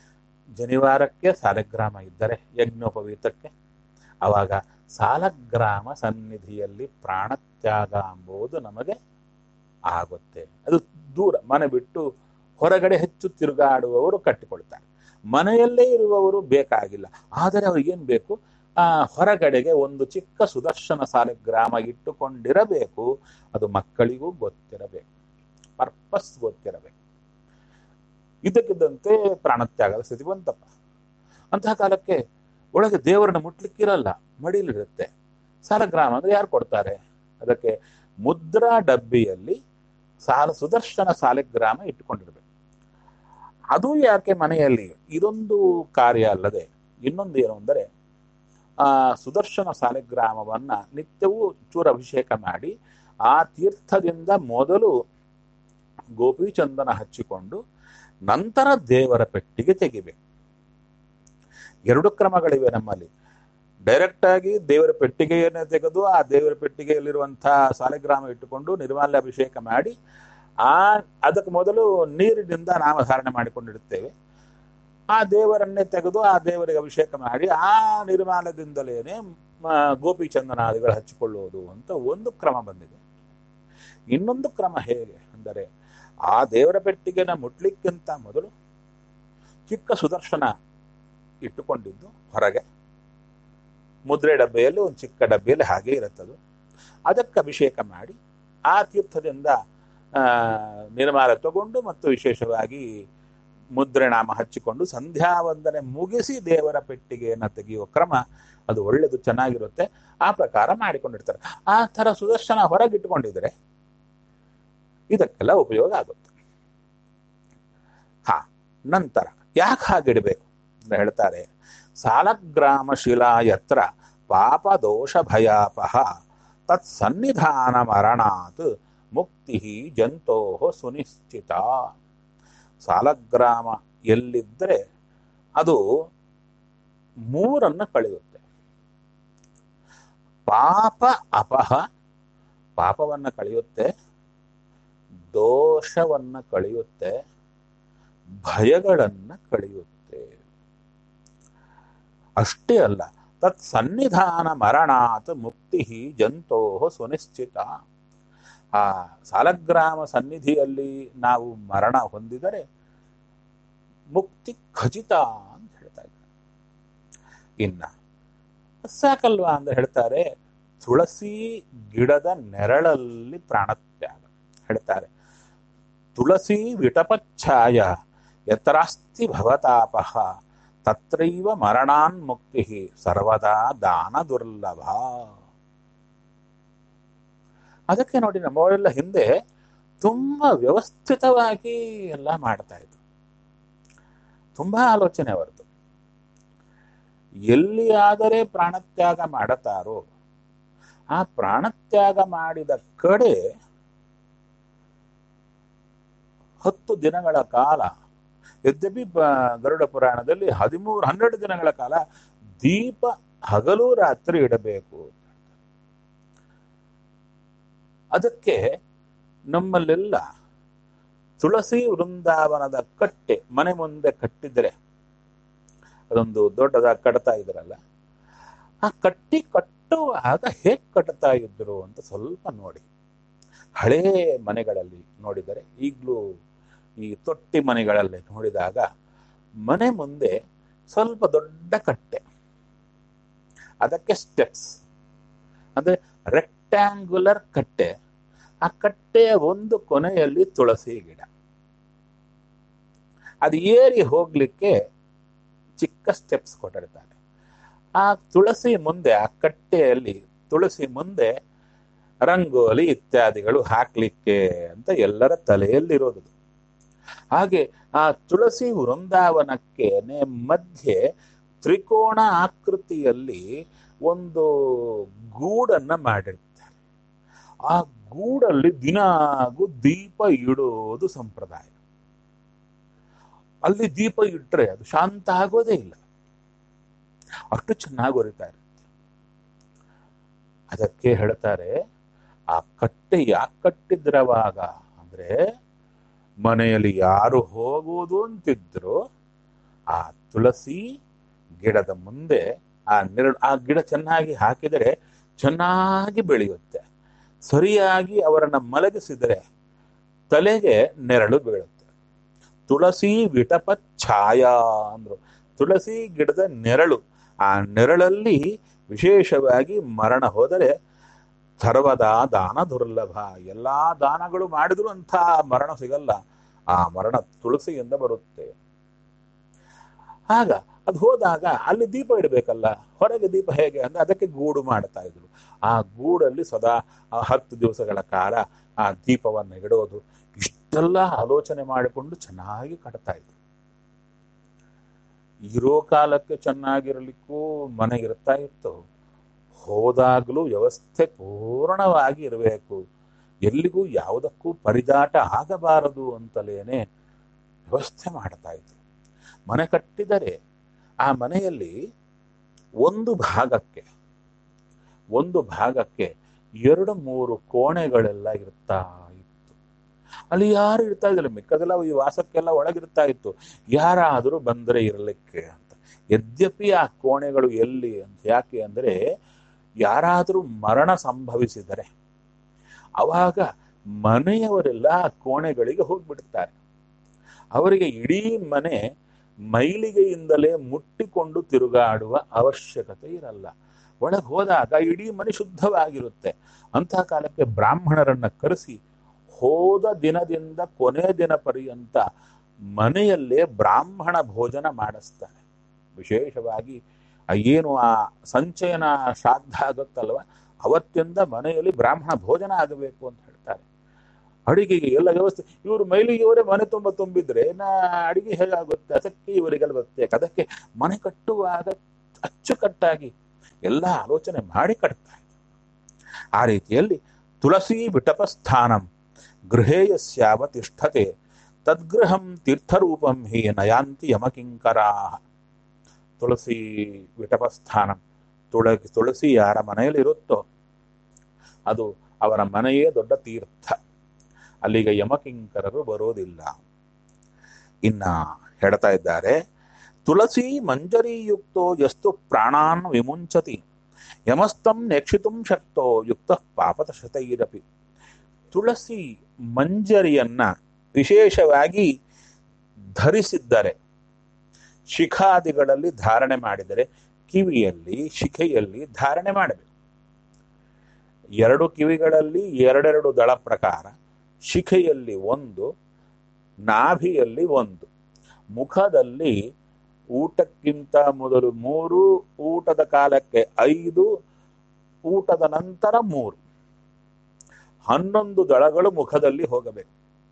ಜನಿವಾರಕ್ಕೆ ಸಾಲಗ್ರಾಮ ಇದ್ದರೆ ಯಜ್ಞೋಪವೀತಕ್ಕೆ ಆವಾಗ ಸಾಲಗ್ರಾಮ ಸನ್ನಿಧಿಯಲ್ಲಿ ಪ್ರಾಣತ್ಯಾಗ ಎಂಬುದು ನಮಗೆ ಆಗುತ್ತೆ ಅದು ದೂರ ಮನೆ ಬಿಟ್ಟು ಹೊರಗಡೆ ಹೆಚ್ಚು ತಿರುಗಾಡುವವರು ಕಟ್ಟಿಕೊಳ್ತಾರೆ ಮನೆಯಲ್ಲೇ ಇರುವವರು ಬೇಕಾಗಿಲ್ಲ ಆದರೆ ಅವ್ರಿಗೇನು ಬೇಕು ಆ ಹೊರಗಡೆಗೆ ಒಂದು ಚಿಕ್ಕ ಸುದರ್ಶನ ಸಾಲಿಗ್ರಾಮ ಇಟ್ಟುಕೊಂಡಿರಬೇಕು ಅದು ಮಕ್ಕಳಿಗೂ ಗೊತ್ತಿರಬೇಕು ಪರ್ಪಸ್ ಗೊತ್ತಿರಬೇಕು ಇದಕ್ಕಿದ್ದಂತೆ ಪ್ರಾಣತ್ಯಾಗದ ಸ್ಥಿತಿ ಬಂತಪ್ಪ ಅಂತಹ ಕಾಲಕ್ಕೆ ಒಳಗೆ ದೇವರನ್ನ ಮುಟ್ಲಿಕ್ಕಿರಲ್ಲ ಮಡಿಲಿರುತ್ತೆ ಸಾಲಗ್ರಾಮ ಅಂದ್ರೆ ಯಾರು ಕೊಡ್ತಾರೆ ಅದಕ್ಕೆ ಮುದ್ರಾ ಡಬ್ಬಿಯಲ್ಲಿ ಸಾಲ ಸುದರ್ಶನ ಸಾಲಿಗ್ರಾಮ ಇಟ್ಟುಕೊಂಡಿರ್ಬೇಕು ಅದು ಯಾಕೆ ಮನೆಯಲ್ಲಿ ಇದೊಂದು ಕಾರ್ಯ ಅಲ್ಲದೆ ಇನ್ನೊಂದು ಏನು ಅಂದರೆ ಆ ಸುದರ್ಶನ ಸಾಲಿಗ್ರಾಮವನ್ನ ನಿತ್ಯವೂ ಚೂರ ಅಭಿಷೇಕ ಮಾಡಿ ಆ ತೀರ್ಥದಿಂದ ಮೊದಲು ಗೋಪಿಚಂದನ ಹಚ್ಚಿಕೊಂಡು ನಂತರ ದೇವರ ಪೆಟ್ಟಿಗೆ ತೆಗಿಬೇಕು ಎರಡು ಕ್ರಮಗಳಿವೆ ನಮ್ಮಲ್ಲಿ ಡೈರೆಕ್ಟ್ ಆಗಿ ದೇವರ ಪೆಟ್ಟಿಗೆಯನ್ನು ತೆಗೆದು ಆ ದೇವರ ಪೆಟ್ಟಿಗೆಯಲ್ಲಿರುವಂತಹ ಸಾಲಿಗ್ರಾಮ ಇಟ್ಟುಕೊಂಡು ನಿರ್ಮಾಲ್ಯ ಅಭಿಷೇಕ ಮಾಡಿ ಆ ಅದಕ್ಕೆ ಮೊದಲು ನೀರಿನಿಂದ ನಾಮಧಾರಣೆ ಮಾಡಿಕೊಂಡಿರುತ್ತೇವೆ ಆ ದೇವರನ್ನೇ ತೆಗೆದು ಆ ದೇವರಿಗೆ ಅಭಿಷೇಕ ಮಾಡಿ ಆ ನಿರ್ಮಾಲದಿಂದಲೇನೆ ಗೋಪಿ ಚಂದನಾದಿಗಳು ಹಚ್ಚಿಕೊಳ್ಳುವುದು ಅಂತ ಒಂದು ಕ್ರಮ ಬಂದಿದೆ ಇನ್ನೊಂದು ಕ್ರಮ ಹೇಗೆ ಅಂದರೆ ಆ ದೇವರ ಪೆಟ್ಟಿಗೆನ ಮುಟ್ಲಿಕ್ಕಿಂತ ಮೊದಲು ಚಿಕ್ಕ ಸುದರ್ಶನ ಇಟ್ಟುಕೊಂಡಿದ್ದು ಹೊರಗೆ ಮುದ್ರೆ ಡಬ್ಬೆಯಲ್ಲಿ ಒಂದು ಚಿಕ್ಕ ಡಬ್ಬೆಯಲ್ಲಿ ಹಾಗೆ ಇರುತ್ತದು ಅದಕ್ಕೆ ಅಭಿಷೇಕ ಮಾಡಿ ಆ ತೀರ್ಥದಿಂದ ಆ ನಿರ್ಮಾಲ ತಗೊಂಡು ಮತ್ತು ವಿಶೇಷವಾಗಿ ಮುದ್ರೆ ನಾಮ ಹಚ್ಚಿಕೊಂಡು ಸಂಧ್ಯಾ ವಂದನೆ ಮುಗಿಸಿ ದೇವರ ಪೆಟ್ಟಿಗೆಯನ್ನು ತೆಗೆಯುವ ಕ್ರಮ ಅದು ಒಳ್ಳೆಯದು ಚೆನ್ನಾಗಿರುತ್ತೆ ಆ ಪ್ರಕಾರ ಮಾಡಿಕೊಂಡಿರ್ತಾರೆ ಆ ಥರ ಸುದರ್ಶನ ಹೊರಗಿಟ್ಟುಕೊಂಡಿದ್ರೆ ಇದಕ್ಕೆಲ್ಲ ಉಪಯೋಗ ಆಗುತ್ತೆ ಹಾ ನಂತರ ಯಾಕೆ ಹಾಗಿಡಬೇಕು ಅಂತ ಹೇಳ್ತಾರೆ ಸಾಲಗ್ರಾಮ ಶಿಲಾ ಯತ್ರ ಪಾಪ ದೋಷ ಭಯಾಪಹ ತತ್ ಸನ್ನಿಧಾನ ಮರಣಾತ್ ಮುಕ್ತಿ ಜಂತೋ ಸುನಿಶ್ಚಿತ ಸಾಲಗ್ರಾಮ ಎಲ್ಲಿದ್ದರೆ ಅದು ಮೂರನ್ನ ಕಳೆಯುತ್ತೆ ಪಾಪ ಅಪಹ ಪಾಪವನ್ನ ಕಳೆಯುತ್ತೆ ದೋಷವನ್ನ ಕಳೆಯುತ್ತೆ ಭಯಗಳನ್ನ ಕಳೆಯುತ್ತೆ ಅಷ್ಟೇ ಅಲ್ಲ ತತ್ ಸನ್ನಿಧಾನ ಮರಣಾತ್ ಮುಕ್ತಿ ಜಂತೋ ಸುನಿಶ್ಚಿತ ಆ ಸಾಲಗ್ರಾಮ ಸನ್ನಿಧಿಯಲ್ಲಿ ನಾವು ಮರಣ ಹೊಂದಿದರೆ ಮುಕ್ತಿ ಖಚಿತ ಅಂತ ಹೇಳ್ತಾ ಇದ್ದಾರೆ ಇನ್ನ ಸಾಕಲ್ವಾ ಅಂತ ಹೇಳ್ತಾರೆ ತುಳಸಿ ಗಿಡದ ನೆರಳಲ್ಲಿ ಪ್ರಾಣತ್ಯಾಗ ಹೇಳ್ತಾರೆ ತುಳಸಿ ವಿಟಪಚ್ಛಾಯ ಯತರಾಸ್ತಿ ಭವತಾಪಃ ತತ್ರೈವ ಮರಣಾನ್ ಮುಕ್ತಿ ಸರ್ವದಾ ದಾನ ದುರ್ಲಭ ಅದಕ್ಕೆ ನೋಡಿ ನಮ್ಮವರೆಲ್ಲ ಹಿಂದೆ ತುಂಬಾ ವ್ಯವಸ್ಥಿತವಾಗಿ ಎಲ್ಲ ಮಾಡ್ತಾ ಇದ್ರು ತುಂಬಾ ಆಲೋಚನೆ ಅವರದು ಎಲ್ಲಿಯಾದರೆ ಪ್ರಾಣತ್ಯಾಗ ಮಾಡುತ್ತಾರೋ ಆ ಪ್ರಾಣತ್ಯಾಗ ಮಾಡಿದ ಕಡೆ ಹತ್ತು ದಿನಗಳ ಕಾಲ ಯದ್ಯಪಿ ಗರುಡ ಪುರಾಣದಲ್ಲಿ ಹದಿಮೂರು ಹನ್ನೆರಡು ದಿನಗಳ ಕಾಲ ದೀಪ ಹಗಲು ರಾತ್ರಿ ಇಡಬೇಕು ಅದಕ್ಕೆ ನಮ್ಮಲ್ಲೆಲ್ಲ ತುಳಸಿ ವೃಂದಾವನದ ಕಟ್ಟೆ ಮನೆ ಮುಂದೆ ಕಟ್ಟಿದ್ರೆ ಅದೊಂದು ದೊಡ್ಡದ ಕಟ್ತಾ ಇದ್ರಲ್ಲ ಆ ಕಟ್ಟಿ ಕಟ್ಟುವಾಗ ಹೇಗ್ ಕಟ್ತಾ ಇದ್ರು ಅಂತ ಸ್ವಲ್ಪ ನೋಡಿ ಹಳೇ ಮನೆಗಳಲ್ಲಿ ನೋಡಿದರೆ ಈಗಲೂ ಈ ತೊಟ್ಟಿ ಮನೆಗಳಲ್ಲಿ ನೋಡಿದಾಗ ಮನೆ ಮುಂದೆ ಸ್ವಲ್ಪ ದೊಡ್ಡ ಕಟ್ಟೆ ಅದಕ್ಕೆ ಸ್ಟೆಪ್ಸ್ ಅಂದ್ರೆ ರೆಕ್ಟ್ಯಾಂಗುಲರ್ ಕಟ್ಟೆ ಆ ಕಟ್ಟೆಯ ಒಂದು ಕೊನೆಯಲ್ಲಿ ತುಳಸಿ ಗಿಡ ಅದು ಏರಿ ಹೋಗ್ಲಿಕ್ಕೆ ಚಿಕ್ಕ ಸ್ಟೆಪ್ಸ್ ಕೊಟ್ಟಿರ್ತಾರೆ ಆ ತುಳಸಿ ಮುಂದೆ ಆ ಕಟ್ಟೆಯಲ್ಲಿ ತುಳಸಿ ಮುಂದೆ ರಂಗೋಲಿ ಇತ್ಯಾದಿಗಳು ಹಾಕ್ಲಿಕ್ಕೆ ಅಂತ ಎಲ್ಲರ ತಲೆಯಲ್ಲಿರೋದು ಹಾಗೆ ಆ ತುಳಸಿ ವೃಂದಾವನಕ್ಕೆ ಮಧ್ಯೆ ತ್ರಿಕೋಣ ಆಕೃತಿಯಲ್ಲಿ ಒಂದು ಗೂಡನ್ನ ಮಾಡಿರ್ತಾರೆ ಆ ಗೂಡಲ್ಲಿ ದಿನಾಗೂ ದೀಪ ಇಡೋದು ಸಂಪ್ರದಾಯ ಅಲ್ಲಿ ದೀಪ ಇಟ್ರೆ ಅದು ಶಾಂತ ಆಗೋದೇ ಇಲ್ಲ ಅಷ್ಟು ಚೆನ್ನಾಗಿ ಹೊರಿತಾ ಇರುತ್ತೆ ಅದಕ್ಕೆ ಹೇಳ್ತಾರೆ ಆ ಕಟ್ಟೆ ಯಾಕೆ ಕಟ್ಟಿದ್ರವಾಗ ಅಂದ್ರೆ ಮನೆಯಲ್ಲಿ ಯಾರು ಹೋಗುವುದು ಅಂತಿದ್ರು ಆ ತುಳಸಿ ಗಿಡದ ಮುಂದೆ ಆ ನೆರಳು ಆ ಗಿಡ ಚೆನ್ನಾಗಿ ಹಾಕಿದರೆ ಚೆನ್ನಾಗಿ ಬೆಳೆಯುತ್ತೆ ಸರಿಯಾಗಿ ಅವರನ್ನ ಮಲಗಿಸಿದರೆ ತಲೆಗೆ ನೆರಳು ಬೀಳುತ್ತೆ ತುಳಸಿ ವಿಟಪ ಛಾಯಾ ಅಂದ್ರು ತುಳಸಿ ಗಿಡದ ನೆರಳು ಆ ನೆರಳಲ್ಲಿ ವಿಶೇಷವಾಗಿ ಮರಣ ಹೋದರೆ ಸರ್ವದಾ ದಾನ ದುರ್ಲಭ ಎಲ್ಲಾ ದಾನಗಳು ಮಾಡಿದ್ರು ಅಂತ ಮರಣ ಸಿಗಲ್ಲ ಆ ಮರಣ ತುಳಸಿಯಿಂದ ಬರುತ್ತೆ ಆಗ ಅದು ಹೋದಾಗ ಅಲ್ಲಿ ದೀಪ ಇಡಬೇಕಲ್ಲ ಹೊರಗೆ ದೀಪ ಹೇಗೆ ಅಂದ್ರೆ ಅದಕ್ಕೆ ಗೂಡು ಮಾಡ್ತಾ ಇದ್ರು ಆ ಗೂಡಲ್ಲಿ ಸದಾ ಆ ಹತ್ತು ದಿವಸಗಳ ಕಾಲ ಆ ದೀಪವನ್ನು ಇಡೋದು ಇಷ್ಟೆಲ್ಲ ಆಲೋಚನೆ ಮಾಡಿಕೊಂಡು ಚೆನ್ನಾಗಿ ಕಟ್ತಾ ಇದ್ರು ಇರೋ ಕಾಲಕ್ಕೆ ಚೆನ್ನಾಗಿರಲಿಕ್ಕೂ ಮನೆ ಇರ್ತಾ ಇತ್ತು ಹೋದಾಗಲೂ ವ್ಯವಸ್ಥೆ ಪೂರ್ಣವಾಗಿ ಇರಬೇಕು ಎಲ್ಲಿಗೂ ಯಾವುದಕ್ಕೂ ಪರಿದಾಟ ಆಗಬಾರದು ಅಂತಲೇನೆ ವ್ಯವಸ್ಥೆ ಮಾಡ್ತಾ ಇದ್ರು ಮನೆ ಕಟ್ಟಿದರೆ ಆ ಮನೆಯಲ್ಲಿ ಒಂದು ಭಾಗಕ್ಕೆ ಒಂದು ಭಾಗಕ್ಕೆ ಎರಡು ಮೂರು ಕೋಣೆಗಳೆಲ್ಲ ಇರ್ತಾ ಇತ್ತು ಅಲ್ಲಿ ಯಾರು ಇರ್ತಾ ಇದ್ದಿಲ್ಲ ಮಿಕ್ಕದೆಲ್ಲ ಈ ವಾಸಕ್ಕೆಲ್ಲ ಒಳಗಿರ್ತಾ ಇತ್ತು ಯಾರಾದರೂ ಬಂದರೆ ಇರಲಿಕ್ಕೆ ಅಂತ ಯದ್ಯಪಿ ಆ ಕೋಣೆಗಳು ಎಲ್ಲಿ ಅಂತ ಯಾಕೆ ಅಂದ್ರೆ ಯಾರಾದರೂ ಮರಣ ಸಂಭವಿಸಿದರೆ ಅವಾಗ ಮನೆಯವರೆಲ್ಲ ಆ ಕೋಣೆಗಳಿಗೆ ಹೋಗ್ಬಿಡ್ತಾರೆ ಅವರಿಗೆ ಇಡೀ ಮನೆ ಮೈಲಿಗೆಯಿಂದಲೇ ಮುಟ್ಟಿಕೊಂಡು ತಿರುಗಾಡುವ ಅವಶ್ಯಕತೆ ಇರಲ್ಲ ಒಳಗೆ ಹೋದಾಗ ಇಡೀ ಮನೆ ಶುದ್ಧವಾಗಿರುತ್ತೆ ಅಂತಹ ಕಾಲಕ್ಕೆ ಬ್ರಾಹ್ಮಣರನ್ನ ಕರೆಸಿ ಹೋದ ದಿನದಿಂದ ಕೊನೆ ದಿನ ಪರ್ಯಂತ ಮನೆಯಲ್ಲೇ ಬ್ರಾಹ್ಮಣ ಭೋಜನ ಮಾಡಿಸ್ತಾನೆ ವಿಶೇಷವಾಗಿ ಆ ಏನು ಆ ಸಂಚಯನ ಶ್ರಾದ್ದ ಆಗುತ್ತಲ್ವ ಅವತ್ತಿಂದ ಮನೆಯಲ್ಲಿ ಬ್ರಾಹ್ಮಣ ಭೋಜನ ಆಗಬೇಕು ಅಂತ ಹೇಳ್ತಾರೆ ಅಡಿಗೆಗೆ ಎಲ್ಲ ವ್ಯವಸ್ಥೆ ಇವರು ಮೈಲಿಗೆಯವರೇ ಮನೆ ತುಂಬ ತುಂಬಿದ್ರೆ ನಾ ಅಡಿಗೆ ಹೇಗಾಗುತ್ತೆ ಅದಕ್ಕೆ ಇವರಿಗೆಲ್ಲ ಬರುತ್ತೆ ಅದಕ್ಕೆ ಮನೆ ಕಟ್ಟುವಾಗ ಅಚ್ಚುಕಟ್ಟಾಗಿ ಎಲ್ಲ ಆಲೋಚನೆ ಮಾಡಿ ಕಟ್ತಾರೆ ಆ ರೀತಿಯಲ್ಲಿ ತುಳಸಿ ವಿಟಪಸ್ಥಾನಂ ಗೃಹೇಯಸ್ಯಾವ ತಿಷ್ಠತೆ ತದ್ಗೃಹಂ ತೀರ್ಥರೂಪಂ ಹಿ ನಯಾಂತಿ ಯಮಕಿಂಕರಾ ತುಳಸಿ ವಿಟಪಸ್ಥಾನ ತುಳಸಿ ತುಳಸಿ ಯಾರ ಮನೆಯಲ್ಲಿ ಇರುತ್ತೋ ಅದು ಅವರ ಮನೆಯೇ ದೊಡ್ಡ ತೀರ್ಥ ಅಲ್ಲಿಗೆ ಯಮಕಿಂಕರರು ಬರೋದಿಲ್ಲ ಇನ್ನ ಹೇಳ್ತಾ ಇದ್ದಾರೆ ತುಳಸಿ ಮಂಜರಿಯುಕ್ತೋ ಎಷ್ಟು ಪ್ರಾಣಾನ್ ವಿಮುಂಚತಿ ಯಮಸ್ತಂ ನೆಕ್ಷಿತುಂ ಶಕ್ತೋ ಯುಕ್ತ ಪಾಪದ ಶತೈರಪಿ ತುಳಸಿ ಮಂಜರಿಯನ್ನ ವಿಶೇಷವಾಗಿ ಧರಿಸಿದ್ದರೆ ಶಿಖಾದಿಗಳಲ್ಲಿ ಧಾರಣೆ ಮಾಡಿದರೆ ಕಿವಿಯಲ್ಲಿ ಶಿಖೆಯಲ್ಲಿ ಧಾರಣೆ ಮಾಡಬೇಕು ಎರಡು ಕಿವಿಗಳಲ್ಲಿ ಎರಡೆರಡು ದಳ ಪ್ರಕಾರ ಶಿಖೆಯಲ್ಲಿ ಒಂದು ನಾಭಿಯಲ್ಲಿ ಒಂದು ಮುಖದಲ್ಲಿ ಊಟಕ್ಕಿಂತ ಮೊದಲು ಮೂರು ಊಟದ ಕಾಲಕ್ಕೆ ಐದು ಊಟದ ನಂತರ ಮೂರು ಹನ್ನೊಂದು ದಳಗಳು ಮುಖದಲ್ಲಿ ಹೋಗಬೇಕು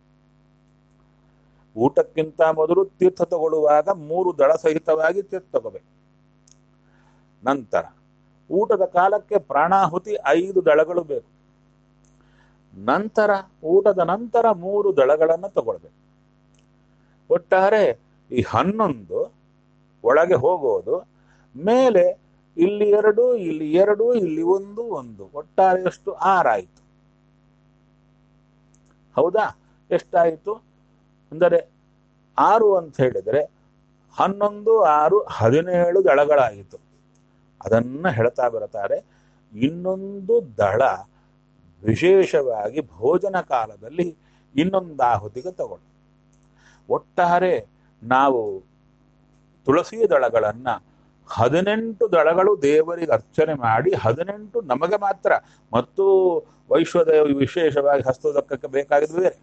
ಊಟಕ್ಕಿಂತ ಮೊದಲು ತೀರ್ಥ ತಗೊಳ್ಳುವಾಗ ಮೂರು ದಳ ಸಹಿತವಾಗಿ ತೀರ್ಥ ತಗೋಬೇಕು ನಂತರ ಊಟದ ಕಾಲಕ್ಕೆ ಪ್ರಾಣಾಹುತಿ ಐದು ದಳಗಳು ಬೇಕು ನಂತರ ಊಟದ ನಂತರ ಮೂರು ದಳಗಳನ್ನು ತಗೊಳ್ಬೇಕು ಒಟ್ಟಾರೆ ಈ ಹನ್ನೊಂದು ಒಳಗೆ ಹೋಗೋದು ಮೇಲೆ ಇಲ್ಲಿ ಎರಡು ಇಲ್ಲಿ ಎರಡು ಇಲ್ಲಿ ಒಂದು ಒಂದು ಒಟ್ಟಾರೆ ಎಷ್ಟು ಆರಾಯಿತು ಹೌದಾ ಎಷ್ಟಾಯಿತು ಅಂದರೆ ಆರು ಅಂತ ಹೇಳಿದರೆ ಹನ್ನೊಂದು ಆರು ಹದಿನೇಳು ದಳಗಳಾಯಿತು ಅದನ್ನ ಹೇಳ್ತಾ ಬರ್ತಾರೆ ಇನ್ನೊಂದು ದಳ ವಿಶೇಷವಾಗಿ ಭೋಜನ ಕಾಲದಲ್ಲಿ ಇನ್ನೊಂದು ಆಹುತಿಗೆ ತಗೊಳ್ಳಿ ಒಟ್ಟಾರೆ ನಾವು ತುಳಸಿ ದಳಗಳನ್ನ ಹದಿನೆಂಟು ದಳಗಳು ದೇವರಿಗೆ ಅರ್ಚನೆ ಮಾಡಿ ಹದಿನೆಂಟು ನಮಗೆ ಮಾತ್ರ ಮತ್ತು ವೈಶ್ವದೇವ ವಿಶೇಷವಾಗಿ ಹಸ್ತೋದಕ್ಕಕ್ಕೆ ಬೇಕಾಗಿದ್ದು ಬೇರೆ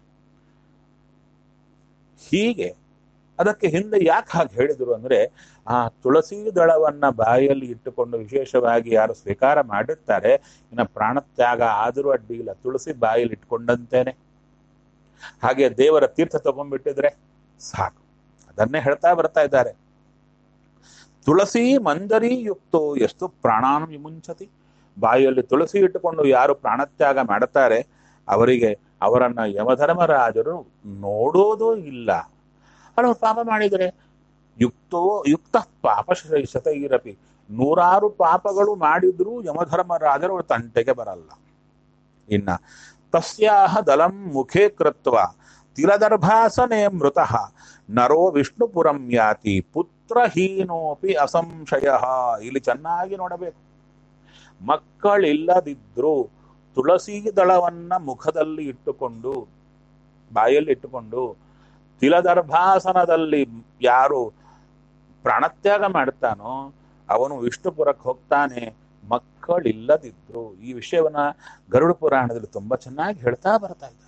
ಹೀಗೆ ಅದಕ್ಕೆ ಹಿಂದೆ ಯಾಕೆ ಹಾಗೆ ಹೇಳಿದ್ರು ಅಂದ್ರೆ ಆ ತುಳಸಿ ದಳವನ್ನ ಬಾಯಲ್ಲಿ ಇಟ್ಟುಕೊಂಡು ವಿಶೇಷವಾಗಿ ಯಾರು ಸ್ವೀಕಾರ ಮಾಡಿರ್ತಾರೆ ಇನ್ನು ಪ್ರಾಣತ್ಯಾಗ ಆದರೂ ಅಡ್ಡಿ ಇಲ್ಲ ತುಳಸಿ ಬಾಯಲ್ಲಿ ಇಟ್ಕೊಂಡಂತೇನೆ ಹಾಗೆ ದೇವರ ತೀರ್ಥ ತಗೊಂಡ್ಬಿಟ್ಟಿದ್ರೆ ಸಾಕು ಅದನ್ನೇ ಹೇಳ್ತಾ ಬರ್ತಾ ಇದ್ದಾರೆ ತುಳಸಿ ಮಂಜರಿ ಯುಕ್ತೋ ಎಷ್ಟು ಪ್ರಾಣಾನು ವಿಮುಂಚತಿ ಬಾಯಲ್ಲಿ ತುಳಸಿ ಇಟ್ಟುಕೊಂಡು ಯಾರು ಪ್ರಾಣತ್ಯಾಗ ಮಾಡುತ್ತಾರೆ ಅವರಿಗೆ ಅವರನ್ನ ಯಮಧರ್ಮರಾಜರು ನೋಡೋದೂ ಇಲ್ಲ ಅವರು ಪಾಪ ಮಾಡಿದರೆ ಯುಕ್ತೋ ಯುಕ್ತ ಪಾಪ ಶತೈರಪಿ ನೂರಾರು ಪಾಪಗಳು ಮಾಡಿದ್ರೂ ಯಮಧರ್ಮರಾಜರು ಅವರ ತಂಟೆಗೆ ಬರಲ್ಲ ಇನ್ನ ತಸ್ಯಾಹ ದಲಂ ಮುಖೇ ಕೃತ್ವ ತಿಲದರ್ಭಾಸನೆ ಮೃತಃ ನರೋ ವಿಷ್ಣುಪುರಂ ಯಾತಿ ಪುತ್ರಹೀನೋಪಿ ಅಸಂಶಯ ಇಲ್ಲಿ ಚೆನ್ನಾಗಿ ನೋಡಬೇಕು ಮಕ್ಕಳಿಲ್ಲದಿದ್ರು ತುಳಸಿ ದಳವನ್ನ ಮುಖದಲ್ಲಿ ಇಟ್ಟುಕೊಂಡು ಬಾಯಲ್ಲಿ ಇಟ್ಟುಕೊಂಡು ತಿಲದರ್ಭಾಸನದಲ್ಲಿ ಯಾರು ಪ್ರಾಣತ್ಯಾಗ ಮಾಡ್ತಾನೋ ಅವನು ವಿಷ್ಣುಪುರಕ್ಕೆ ಹೋಗ್ತಾನೆ ಮಕ್ಕಳಿಲ್ಲದಿದ್ರು ಈ ವಿಷಯವನ್ನ ಗರುಡ ಪುರಾಣದಲ್ಲಿ ತುಂಬಾ ಚೆನ್ನಾಗಿ ಹೇಳ್ತಾ ಬರ್ತಾ ಇದ್ದಾರೆ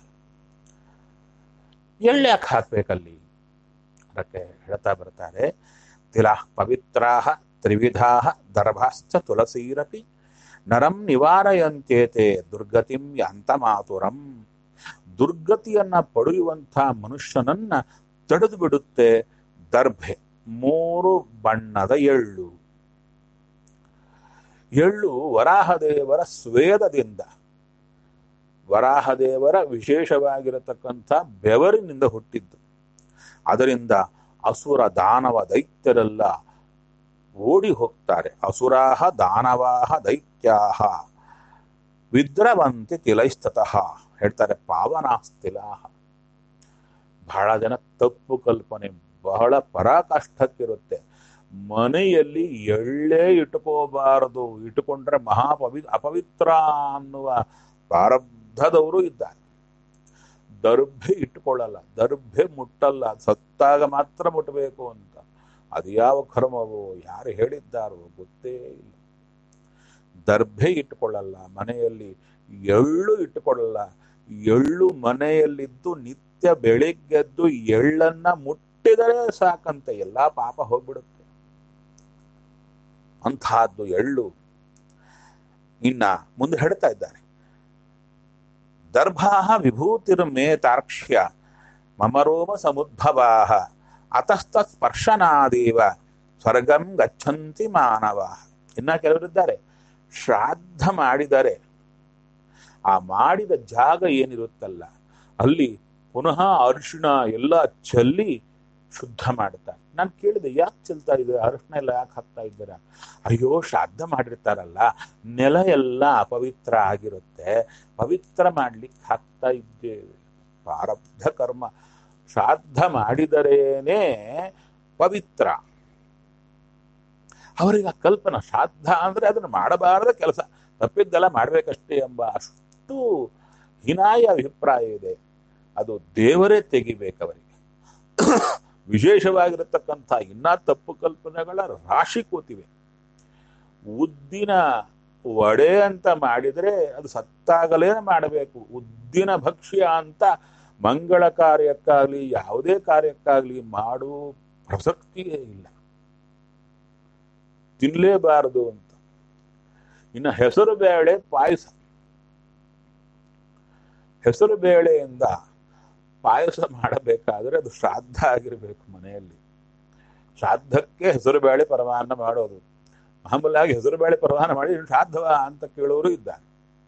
ಎಳ್ಳು ಯಾಕೆ ಹಾಕ್ಬೇಕಲ್ಲಿ ಅದಕ್ಕೆ ಹೇಳ್ತಾ ಬರ್ತಾರೆ ತಿಲ ಪವಿತ್ರಾ ತ್ರಿವಿಧಾ ದರ್ಭಾಶ್ಚ ತುಳಸೀರಪಿ ನರಂ ನಿವಾರಯಂತೇತೆ ದುರ್ಗತಿಂ ಯಾಂತ ಮಾತುರಂ ದುರ್ಗತಿಯನ್ನ ಪಡೆಯುವಂಥ ಮನುಷ್ಯನನ್ನ ತಡೆದು ಬಿಡುತ್ತೆ ದರ್ಭೆ ಮೂರು ಬಣ್ಣದ ಎಳ್ಳು ಎಳ್ಳು ವರಾಹದೇವರ ಸ್ವೇದದಿಂದ ವರಾಹದೇವರ ವಿಶೇಷವಾಗಿರತಕ್ಕಂಥ ಬೆವರಿನಿಂದ ಹುಟ್ಟಿದ್ದು ಅದರಿಂದ ಅಸುರ ದಾನವ ದೈತ್ಯರೆಲ್ಲ ಓಡಿ ಹೋಗ್ತಾರೆ ಅಸುರಾಹ ದಾನವಾಹ ದೈತ್ಯಾಹ ವಿದ್ರವಂತಿ ತಿಲೈಸ್ತತಃ ಹೇಳ್ತಾರೆ ಪಾವನಾಸ್ತಿಲಾಹ ಬಹಳ ಜನ ತಪ್ಪು ಕಲ್ಪನೆ ಬಹಳ ಪರಾಕಾಷ್ಠಕ್ಕಿರುತ್ತೆ ಮನೆಯಲ್ಲಿ ಎಳ್ಳೇ ಇಟ್ಕೋಬಾರದು ಇಟ್ಟುಕೊಂಡ್ರೆ ಮಹಾಪವಿ ಅಪವಿತ್ರ ಅನ್ನುವ ಪ್ರಾರಬ್ಧದವರು ಇದ್ದಾರೆ ದರ್ಭೆ ಇಟ್ಟುಕೊಳ್ಳಲ್ಲ ದರ್ಭೆ ಮುಟ್ಟಲ್ಲ ಸತ್ತಾಗ ಮಾತ್ರ ಮುಟ್ಟಬೇಕು ಅಂತ ಅದು ಯಾವ ಕರ್ಮವೋ ಯಾರು ಹೇಳಿದ್ದಾರೋ ಗೊತ್ತೇ ಇಲ್ಲ ದರ್ಭೆ ಇಟ್ಟುಕೊಳ್ಳಲ್ಲ ಮನೆಯಲ್ಲಿ ಎಳ್ಳು ಇಟ್ಟುಕೊಳ್ಳಲ್ಲ ಎಳ್ಳು ಮನೆಯಲ್ಲಿದ್ದು ನಿತ್ಯ ಬೆಳಿಗ್ಗೆದ್ದು ಎಳ್ಳನ್ನ ಮುಟ್ಟಿದರೆ ಸಾಕಂತ ಎಲ್ಲಾ ಪಾಪ ಹೋಗ್ಬಿಡುತ್ತೆ ಅಂತಹದ್ದು ಎಳ್ಳು ಇನ್ನ ಮುಂದೆ ಹೇಳ್ತಾ ಇದ್ದಾರೆ ದರ್ಭಾ ವಿಭೂತಿರ್ಮೇ ತಾರ್ಕ್ಷ್ಯ ಮಮರೋಮ ಸಮುದ್ಭವಾ ಅತಸ್ತ ಸ್ಪರ್ಶನಾದೇವ ಸ್ವರ್ಗಂ ಗಚ್ಚಂತಿ ಮಾನವ ಇನ್ನ ಕೆಲವರಿದ್ದಾರೆ ಶ್ರಾದ್ದ ಮಾಡಿದರೆ ಆ ಮಾಡಿದ ಜಾಗ ಏನಿರುತ್ತಲ್ಲ ಅಲ್ಲಿ ಪುನಃ ಅರಿಶಿಣ ಎಲ್ಲ ಚೆಲ್ಲಿ ಶುದ್ಧ ಮಾಡ್ತಾರೆ ನಾನು ಕೇಳಿದೆ ಯಾಕೆ ಚೆಲ್ತಾ ಇದೆ ಅರಿಶಿಣ ಎಲ್ಲ ಯಾಕೆ ಹಾಕ್ತಾ ಇದ್ದೀರಾ ಅಯ್ಯೋ ಶ್ರಾದ್ದ ಮಾಡಿರ್ತಾರಲ್ಲ ನೆಲ ಎಲ್ಲ ಅಪವಿತ್ರ ಆಗಿರುತ್ತೆ ಪವಿತ್ರ ಮಾಡ್ಲಿಕ್ಕೆ ಹಾಕ್ತಾ ಇದ್ದೇವೆ ಪ್ರಾರಬ್ಧ ಕರ್ಮ ಶ್ರಾದ್ದ ಮಾಡಿದರೇನೆ ಪವಿತ್ರ ಅವರಿಗೆ ಆ ಕಲ್ಪನಾ ಶ್ರಾದ್ದ ಅಂದ್ರೆ ಅದನ್ನು ಮಾಡಬಾರದ ಕೆಲಸ ತಪ್ಪಿದ್ದೆಲ್ಲ ಮಾಡ್ಬೇಕಷ್ಟೇ ಎಂಬ ಅಷ್ಟು ಹೀನಾಯ ಅಭಿಪ್ರಾಯ ಇದೆ ಅದು ದೇವರೇ ತೆಗಿಬೇಕವರಿಗೆ ವಿಶೇಷವಾಗಿರತಕ್ಕಂಥ ಇನ್ನ ತಪ್ಪು ಕಲ್ಪನೆಗಳ ರಾಶಿ ಕೂತಿವೆ ಉದ್ದಿನ ವಡೆ ಅಂತ ಮಾಡಿದ್ರೆ ಅದು ಸತ್ತಾಗಲೇ ಮಾಡಬೇಕು ಉದ್ದಿನ ಭಕ್ಷ್ಯ ಅಂತ ಮಂಗಳ ಕಾರ್ಯಕ್ಕಾಗ್ಲಿ ಯಾವುದೇ ಕಾರ್ಯಕ್ಕಾಗ್ಲಿ ಮಾಡು ಪ್ರಸಕ್ತಿಯೇ ಇಲ್ಲ ತಿನ್ಲೇಬಾರದು ಅಂತ ಇನ್ನು ಹೆಸರು ಬೇಳೆ ಪಾಯಸ ಹೆಸರು ಬೇಳೆಯಿಂದ ಪಾಯಸ ಮಾಡಬೇಕಾದ್ರೆ ಅದು ಶ್ರಾದ್ದ ಆಗಿರಬೇಕು ಮನೆಯಲ್ಲಿ ಶ್ರಾದ್ದಕ್ಕೆ ಹೆಸರು ಬೇಳೆ ಪರಮಾನ್ನ ಮಾಡೋದು ಮಾಮೂಲಾಗಿ ಹೆಸರು ಬೇಳೆ ಪರಮಾನ ಮಾಡಿ ಶ್ರಾದ್ದವ ಅಂತ ಕೇಳೋರು ಇದ್ದಾರೆ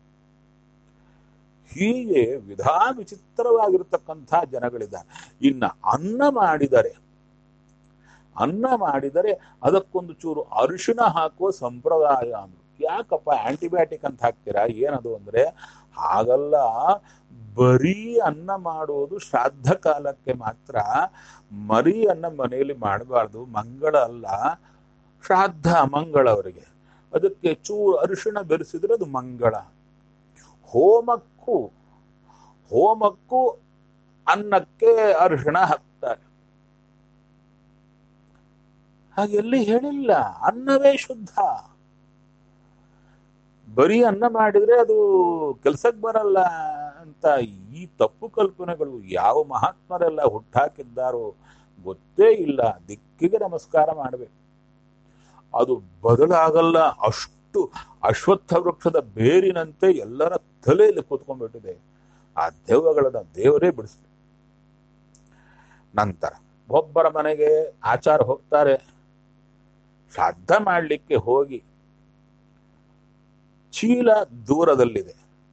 ಹೀಗೆ ವಿಧಾ ವಿಚಿತ್ರವಾಗಿರ್ತಕ್ಕಂಥ ಜನಗಳಿದ್ದಾರೆ ಇನ್ನ ಅನ್ನ ಮಾಡಿದರೆ ಅನ್ನ ಮಾಡಿದರೆ ಅದಕ್ಕೊಂದು ಚೂರು ಅರಿಶಿಣ ಹಾಕುವ ಸಂಪ್ರದಾಯ ಅಂದ್ರು ಯಾಕಪ್ಪ ಆಂಟಿಬಯೋಟಿಕ್ ಅಂತ ಹಾಕ್ತೀರಾ ಏನದು ಅಂದ್ರೆ ಹಾಗಲ್ಲ ಬರೀ ಅನ್ನ ಮಾಡೋದು ಶ್ರಾದ್ದ ಕಾಲಕ್ಕೆ ಮಾತ್ರ ಮರಿ ಅನ್ನ ಮನೆಯಲ್ಲಿ ಮಾಡಬಾರ್ದು ಮಂಗಳ ಅಲ್ಲ ಶ್ರಾದ್ದ ಮಂಗಳ ಅವರಿಗೆ ಅದಕ್ಕೆ ಚೂರು ಅರಿಶಿಣ ಬೆರೆಸಿದ್ರೆ ಅದು ಮಂಗಳ ಹೋಮಕ್ಕೂ ಹೋಮಕ್ಕೂ ಅನ್ನಕ್ಕೆ ಅರಿಶಿಣ ಹಾಕ್ತಾರೆ ಹಾಗೆಲ್ಲಿ ಹೇಳಿಲ್ಲ ಅನ್ನವೇ ಶುದ್ಧ ಬರೀ ಅನ್ನ ಮಾಡಿದ್ರೆ ಅದು ಕೆಲ್ಸಕ್ಕೆ ಬರಲ್ಲ ಅಂತ ಈ ತಪ್ಪು ಕಲ್ಪನೆಗಳು ಯಾವ ಮಹಾತ್ಮರೆಲ್ಲ ಹುಟ್ಟಾಕಿದ್ದಾರೋ ಗೊತ್ತೇ ಇಲ್ಲ ದಿಕ್ಕಿಗೆ ನಮಸ್ಕಾರ ಮಾಡಬೇಕು ಅದು ಬದಲಾಗಲ್ಲ ಅಷ್ಟು ಅಶ್ವತ್ಥ ವೃಕ್ಷದ ಬೇರಿನಂತೆ ಎಲ್ಲರ ತಲೆಯಲ್ಲಿ ಕೂತ್ಕೊಂಡ್ಬಿಟ್ಟಿದೆ ಆ ದೆವ್ವಗಳನ್ನ ದೇವರೇ ಬಿಡಿಸ್ಲಿ ನಂತರ ಒಬ್ಬರ ಮನೆಗೆ ಆಚಾರ ಹೋಗ್ತಾರೆ ಶ್ರಾದ್ದ ಮಾಡಲಿಕ್ಕೆ ಹೋಗಿ ಚೀಲ ದೂರದಲ್ಲಿದೆ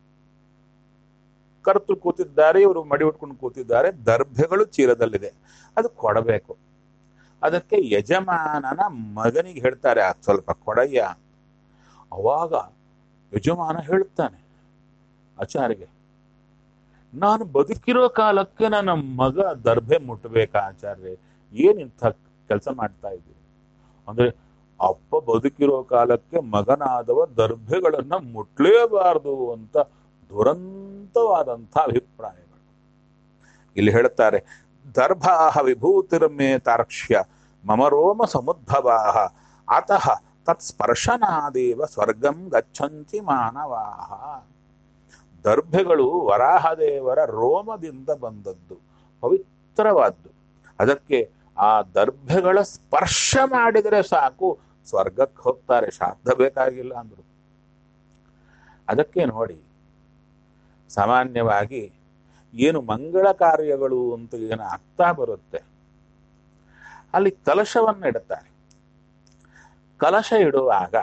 ಕರ್ತೃ ಕೂತಿದ್ದಾರೆ ಇವರು ಮಡಿ ಉಟ್ಕೊಂಡು ಕೂತಿದ್ದಾರೆ ದರ್ಭೆಗಳು ಚೀಲದಲ್ಲಿದೆ ಅದು ಕೊಡಬೇಕು ಅದಕ್ಕೆ ಯಜಮಾನನ ಮಗನಿಗೆ ಹೇಳ್ತಾರೆ ಆ ಸ್ವಲ್ಪ ಕೊಡಯ್ಯ ಅವಾಗ ಯಜಮಾನ ಹೇಳ್ತಾನೆ ಆಚಾರ್ಯಗೆ ನಾನು ಬದುಕಿರೋ ಕಾಲಕ್ಕೆ ನನ್ನ ಮಗ ದರ್ಭೆ ಮುಟ್ಟಬೇಕಾ ಆಚಾರ್ಯ ಏನಿಂಥ ಕೆಲಸ ಮಾಡ್ತಾ ಇದ್ದೀನಿ ಅಂದ್ರೆ ಅಪ್ಪ ಬದುಕಿರೋ ಕಾಲಕ್ಕೆ ಮಗನಾದವ ದರ್ಭೆಗಳನ್ನ ಮುಟ್ಲೇಬಾರದು ಅಂತ ದುರಂತವಾದಂಥ ಅಭಿಪ್ರಾಯಗಳು ಇಲ್ಲಿ ಹೇಳುತ್ತಾರೆ ದರ್ಭಾಹ ವಿಭೂತಿರ್ಮೇ ತಾರ್ಕ್ಷ್ಯ ಮಮ ರೋಮ ಸಮುದ್ಭವಾಹ ಅತಃ ತತ್ಸ್ಪರ್ಶನಾದೇವ ಸ್ವರ್ಗಂ ಗಚ್ಚಂತಿ ಮಾನವಾಹ ದರ್ಭೆಗಳು ವರಾಹದೇವರ ರೋಮದಿಂದ ಬಂದದ್ದು ಪವಿತ್ರವಾದ್ದು ಅದಕ್ಕೆ ಆ ದರ್ಭೆಗಳ ಸ್ಪರ್ಶ ಮಾಡಿದರೆ ಸಾಕು ಸ್ವರ್ಗಕ್ಕೆ ಹೋಗ್ತಾರೆ ಶ್ರಾದ್ದ ಬೇಕಾಗಿಲ್ಲ ಅಂದ್ರು ಅದಕ್ಕೆ ನೋಡಿ ಸಾಮಾನ್ಯವಾಗಿ ಏನು ಮಂಗಳ ಕಾರ್ಯಗಳು ಅಂತ ಏನು ಆಗ್ತಾ ಬರುತ್ತೆ ಅಲ್ಲಿ ಕಲಶವನ್ನು ಇಡುತ್ತಾರೆ ಕಲಶ ಇಡುವಾಗ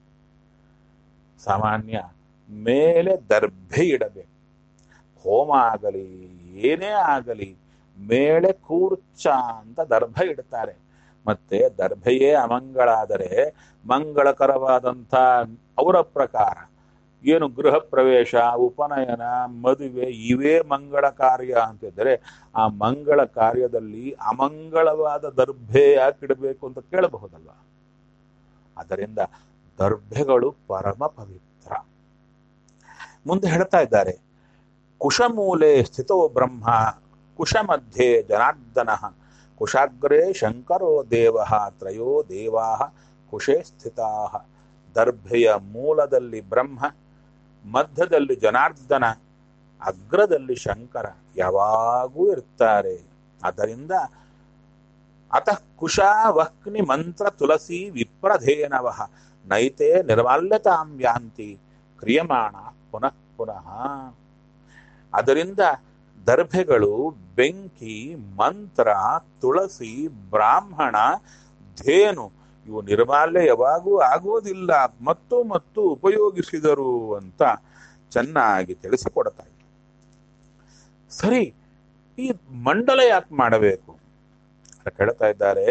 ಸಾಮಾನ್ಯ ಮೇಲೆ ದರ್ಭೆ ಇಡಬೇಕು ಹೋಮ ಆಗಲಿ ಏನೇ ಆಗಲಿ ಮೇಲೆ ಕೂರ್ಚ ಅಂತ ದರ್ಭ ಇಡ್ತಾರೆ ಮತ್ತೆ ದರ್ಭೆಯೇ ಅಮಂಗಳಾದರೆ ಮಂಗಳಕರವಾದಂಥ ಅವರ ಪ್ರಕಾರ ಏನು ಗೃಹ ಪ್ರವೇಶ ಉಪನಯನ ಮದುವೆ ಇವೇ ಮಂಗಳ ಕಾರ್ಯ ಅಂತಿದ್ದರೆ ಆ ಮಂಗಳ ಕಾರ್ಯದಲ್ಲಿ ಅಮಂಗಳವಾದ ದರ್ಭೆ ಯಾಕೆ ಇಡಬೇಕು ಅಂತ ಕೇಳಬಹುದಲ್ವ ಅದರಿಂದ ದರ್ಭೆಗಳು ಪರಮ ಪವಿತ್ರ ಮುಂದೆ ಹೇಳ್ತಾ ಇದ್ದಾರೆ ಕುಶಮೂಲೆ ಸ್ಥಿತೋ ಬ್ರಹ್ಮ ಕುಶ ಮಧ್ಯೆ ಜನಾರ್ದನ ಕುಶಾಗ್ರೇ ಶಂಕರೋ ದೇವ ತ್ರಯೋ ದೇವಾ ಕುಶೇ ಸ್ಥಿತಾ ದರ್ಭೆಯ ಮೂಲದಲ್ಲಿ ಬ್ರಹ್ಮ ಮಧ್ಯದಲ್ಲಿ ಜನಾರ್ದನ ಅಗ್ರದಲ್ಲಿ ಶಂಕರ ಯಾವಾಗೂ ಇರ್ತಾರೆ ಆದ್ದರಿಂದ ಅತಃ ಕುಶ ವಹ್ನಿ ಮಂತ್ರ ತುಳಸಿ ವಿಪ್ರಧೇನವ ನೈತೆ ನಿರ್ಮಾಲ್ಯತಾಂ ಯಾಂತಿ ಕ್ರಿಯಮಾಣ ಪುನಃ ಪುನಃ ಅದರಿಂದ ದರ್ಭೆಗಳು ಬೆಂಕಿ ಮಂತ್ರ ತುಳಸಿ ಬ್ರಾಹ್ಮಣ ಧೇನು ಇವು ನಿರ್ಮಾಲ್ಯ ಯಾವಾಗೂ ಆಗೋದಿಲ್ಲ ಮತ್ತು ಮತ್ತು ಉಪಯೋಗಿಸಿದರು ಅಂತ ಚೆನ್ನಾಗಿ ತಿಳಿಸಿಕೊಡ್ತಾ ಇದ್ದಾರೆ ಸರಿ ಈ ಮಂಡಲ ಯಾಕೆ ಮಾಡಬೇಕು ಅಂತ ಕೇಳ್ತಾ ಇದ್ದಾರೆ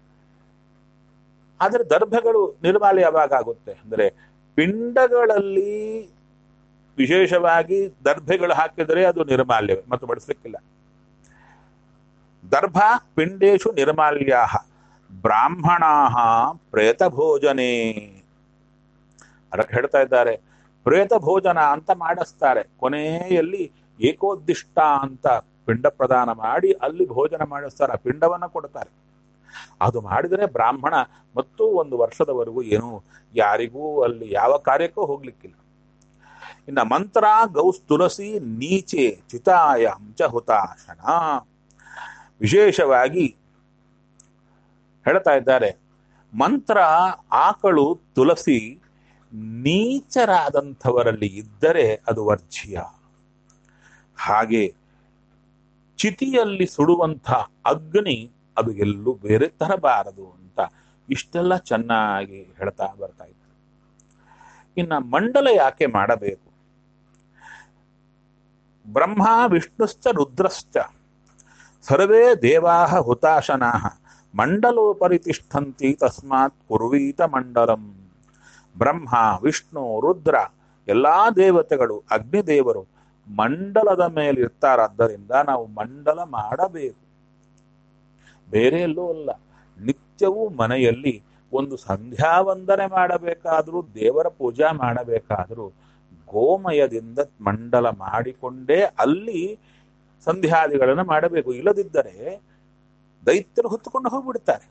ಆದ್ರೆ ದರ್ಭಗಳು ನಿರ್ಮಾಲ್ಯ ಯಾವಾಗ ಆಗುತ್ತೆ ಅಂದ್ರೆ ಪಿಂಡಗಳಲ್ಲಿ ವಿಶೇಷವಾಗಿ ದರ್ಭೆಗಳು ಹಾಕಿದರೆ ಅದು ನಿರ್ಮಾಲ್ಯವೇ ಮತ್ತು ಬಡಿಸ್ಲಿಕ್ಕಿಲ್ಲ ದರ್ಭ ಪಿಂಡೇಶು ನಿರ್ಮಾಲ್ಯಾ ಬ್ರಾಹ್ಮಣಾ ಪ್ರೇತ ಭೋಜನೆ ಅದಕ್ಕೆ ಹೇಳ್ತಾ ಇದ್ದಾರೆ ಪ್ರೇತ ಭೋಜನ ಅಂತ ಮಾಡಿಸ್ತಾರೆ ಕೊನೆಯಲ್ಲಿ ಏಕೋದ್ದಿಷ್ಟ ಅಂತ ಪಿಂಡ ಪ್ರದಾನ ಮಾಡಿ ಅಲ್ಲಿ ಭೋಜನ ಮಾಡಿಸ್ತಾರೆ ಆ ಪಿಂಡವನ್ನ ಕೊಡ್ತಾರೆ ಅದು ಮಾಡಿದರೆ ಬ್ರಾಹ್ಮಣ ಮತ್ತು ಒಂದು ವರ್ಷದವರೆಗೂ ಏನು ಯಾರಿಗೂ ಅಲ್ಲಿ ಯಾವ ಕಾರ್ಯಕ್ಕೂ ಹೋಗ್ಲಿಕ್ಕಿಲ್ಲ ಇನ್ನ ಮಂತ್ರ ಗೌಸ್ ತುಳಸಿ ನೀಚೆ ಚಿತಾಯ ಹಂಚ ಹುತಾಶನ ವಿಶೇಷವಾಗಿ ಹೇಳ್ತಾ ಇದ್ದಾರೆ ಮಂತ್ರ ಆಕಳು ತುಳಸಿ ನೀಚರಾದಂಥವರಲ್ಲಿ ಇದ್ದರೆ ಅದು ವರ್ಜ್ಯ ಹಾಗೆ ಚಿತಿಯಲ್ಲಿ ಸುಡುವಂಥ ಅಗ್ನಿ ಅದು ಎಲ್ಲೂ ಬೇರೆ ತರಬಾರದು ಅಂತ ಇಷ್ಟೆಲ್ಲ ಚೆನ್ನಾಗಿ ಹೇಳ್ತಾ ಬರ್ತಾ ಇದ್ದಾರೆ ಇನ್ನ ಮಂಡಲ ಯಾಕೆ ಮಾಡಬೇಕು ಬ್ರಹ್ಮ ವಿಷ್ಣುಶ್ಚ ರುದ್ರಶ್ಚ ಸರ್ವೇ ದೇವಾ ಹುತಾಶನಾ ಮಂಡಲೋಪರಿ ತಿಷ್ಠಂತಿ ತಸ್ಮಾತ್ ಕುರ್ವೀತ ಮಂಡಲಂ ಬ್ರಹ್ಮ ವಿಷ್ಣು ರುದ್ರ ಎಲ್ಲಾ ದೇವತೆಗಳು ಅಗ್ನಿದೇವರು ಮಂಡಲದ ಮೇಲೆ ಇರ್ತಾರಾದ್ದರಿಂದ ನಾವು ಮಂಡಲ ಮಾಡಬೇಕು ಬೇರೆ ಎಲ್ಲೂ ಅಲ್ಲ ನಿತ್ಯವೂ ಮನೆಯಲ್ಲಿ ಒಂದು ಸಂಧ್ಯಾ ವಂದನೆ ಮಾಡಬೇಕಾದ್ರೂ ದೇವರ ಪೂಜಾ ಮಾಡಬೇಕಾದ್ರೂ ಗೋಮಯದಿಂದ ಮಂಡಲ ಮಾಡಿಕೊಂಡೇ ಅಲ್ಲಿ ಸಂಧ್ಯಾದಿಗಳನ್ನು ಮಾಡಬೇಕು ಇಲ್ಲದಿದ್ದರೆ ದೈತ್ಯರು ಹೊತ್ತುಕೊಂಡು ಹೋಗ್ಬಿಡ್ತಾರೆ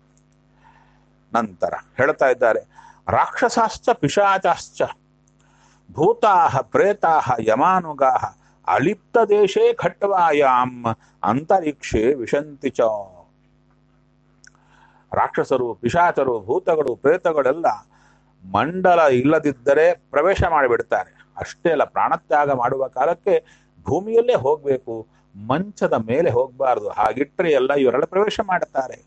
ನಂತರ ಹೇಳ್ತಾ ಇದ್ದಾರೆ ರಾಕ್ಷಸಾಶ್ಚ ಪಿಶಾಚಾಶ್ಚ ಭೂತಾಹ ಪ್ರೇತಾಹ ಯಮಾನುಗಾಹ ಅಲಿಪ್ತ ದೇಶೇ ಖಟ್ವಾಯಾಂ ಅಂತರಿಕ್ಷೆ ವಿಶಂತಿ ಚ ರಾಕ್ಷಸರು ಪಿಶಾಚರು ಭೂತಗಳು ಪ್ರೇತಗಳೆಲ್ಲ ಮಂಡಲ ಇಲ್ಲದಿದ್ದರೆ ಪ್ರವೇಶ ಮಾಡಿಬಿಡ್ತಾರೆ ಅಷ್ಟೇ ಅಲ್ಲ ಪ್ರಾಣತ್ಯಾಗ ಮಾಡುವ ಕಾಲಕ್ಕೆ ಭೂಮಿಯಲ್ಲೇ ಹೋಗ್ಬೇಕು ಮಂಚದ ಮೇಲೆ ಹೋಗಬಾರದು ಹಾಗಿಟ್ರೆ ಎಲ್ಲ ಇವರೆಲ್ಲ ಪ್ರವೇಶ ಮಾಡುತ್ತಾರೆ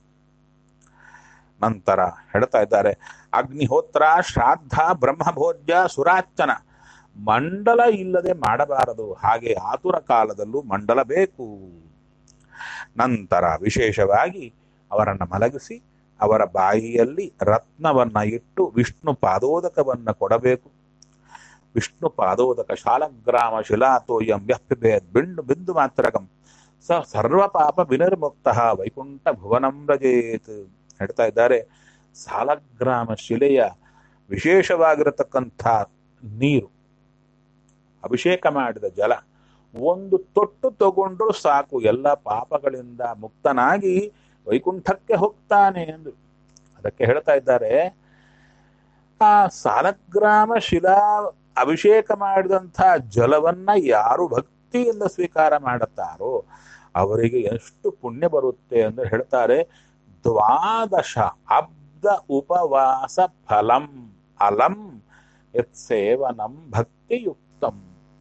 ನಂತರ ಹೇಳ್ತಾ ಇದ್ದಾರೆ ಅಗ್ನಿಹೋತ್ರ ಶ್ರಾದ್ದ ಬ್ರಹ್ಮಭೋಜ್ಯ ಸುರಾರ್ಚನ ಮಂಡಲ ಇಲ್ಲದೆ ಮಾಡಬಾರದು ಹಾಗೆ ಆತುರ ಕಾಲದಲ್ಲೂ ಮಂಡಲ ಬೇಕು ನಂತರ ವಿಶೇಷವಾಗಿ ಅವರನ್ನು ಮಲಗಿಸಿ ಅವರ ಬಾಯಿಯಲ್ಲಿ ರತ್ನವನ್ನ ಇಟ್ಟು ವಿಷ್ಣು ಪಾದೋದಕವನ್ನ ಕೊಡಬೇಕು ವಿಷ್ಣು ಪಾದೋದಕ ಶಾಲಗ್ರಾಮ ಶಿಲಾತೋಯಂ ವ್ಯಪಿಬೇದ್ ಬಿಂಡು ಬಿಂದು ಮಾತ್ರಕಂ ಸ ಸರ್ವ ಪಾಪ ವಿನಿರ್ಮುಕ್ತ ವೈಕುಂಠ ಭುವನಂ ರಜೇತ್ ಹೇಳ್ತಾ ಇದ್ದಾರೆ ಸಾಲಗ್ರಾಮ ಶಿಲೆಯ ವಿಶೇಷವಾಗಿರತಕ್ಕಂಥ ನೀರು ಅಭಿಷೇಕ ಮಾಡಿದ ಜಲ ಒಂದು ತೊಟ್ಟು ತಗೊಂಡ್ರು ಸಾಕು ಎಲ್ಲ ಪಾಪಗಳಿಂದ ಮುಕ್ತನಾಗಿ ವೈಕುಂಠಕ್ಕೆ ಹೋಗ್ತಾನೆ ಎಂದು ಅದಕ್ಕೆ ಹೇಳ್ತಾ ಇದ್ದಾರೆ ಆ ಸಾಲಗ್ರಾಮ ಶಿಲಾ ಅಭಿಷೇಕ ಮಾಡಿದಂಥ ಜಲವನ್ನ ಯಾರು ಭಕ್ತಿಯಿಂದ ಸ್ವೀಕಾರ ಮಾಡುತ್ತಾರೋ ಅವರಿಗೆ ಎಷ್ಟು ಪುಣ್ಯ ಬರುತ್ತೆ ಎಂದು ಹೇಳ್ತಾರೆ ದ್ವಾದಶ ಅಬ್ದ ಉಪವಾಸ ಫಲಂ ಅಲಂ ಯತ್ ಸೇವನಂ ಭಕ್ತಿಯುಕ್ತಂ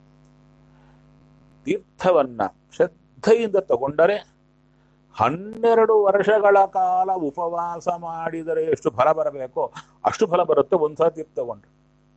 ತೀರ್ಥವನ್ನ ಶ್ರದ್ಧೆಯಿಂದ ತಗೊಂಡರೆ ಹನ್ನೆರಡು ವರ್ಷಗಳ ಕಾಲ ಉಪವಾಸ ಮಾಡಿದರೆ ಎಷ್ಟು ಫಲ ಬರಬೇಕೋ ಅಷ್ಟು ಫಲ ಬರುತ್ತೆ ಒಂದ್ಸಲ ತೀರ್ಥ ತಗೊಂಡ್ರೆ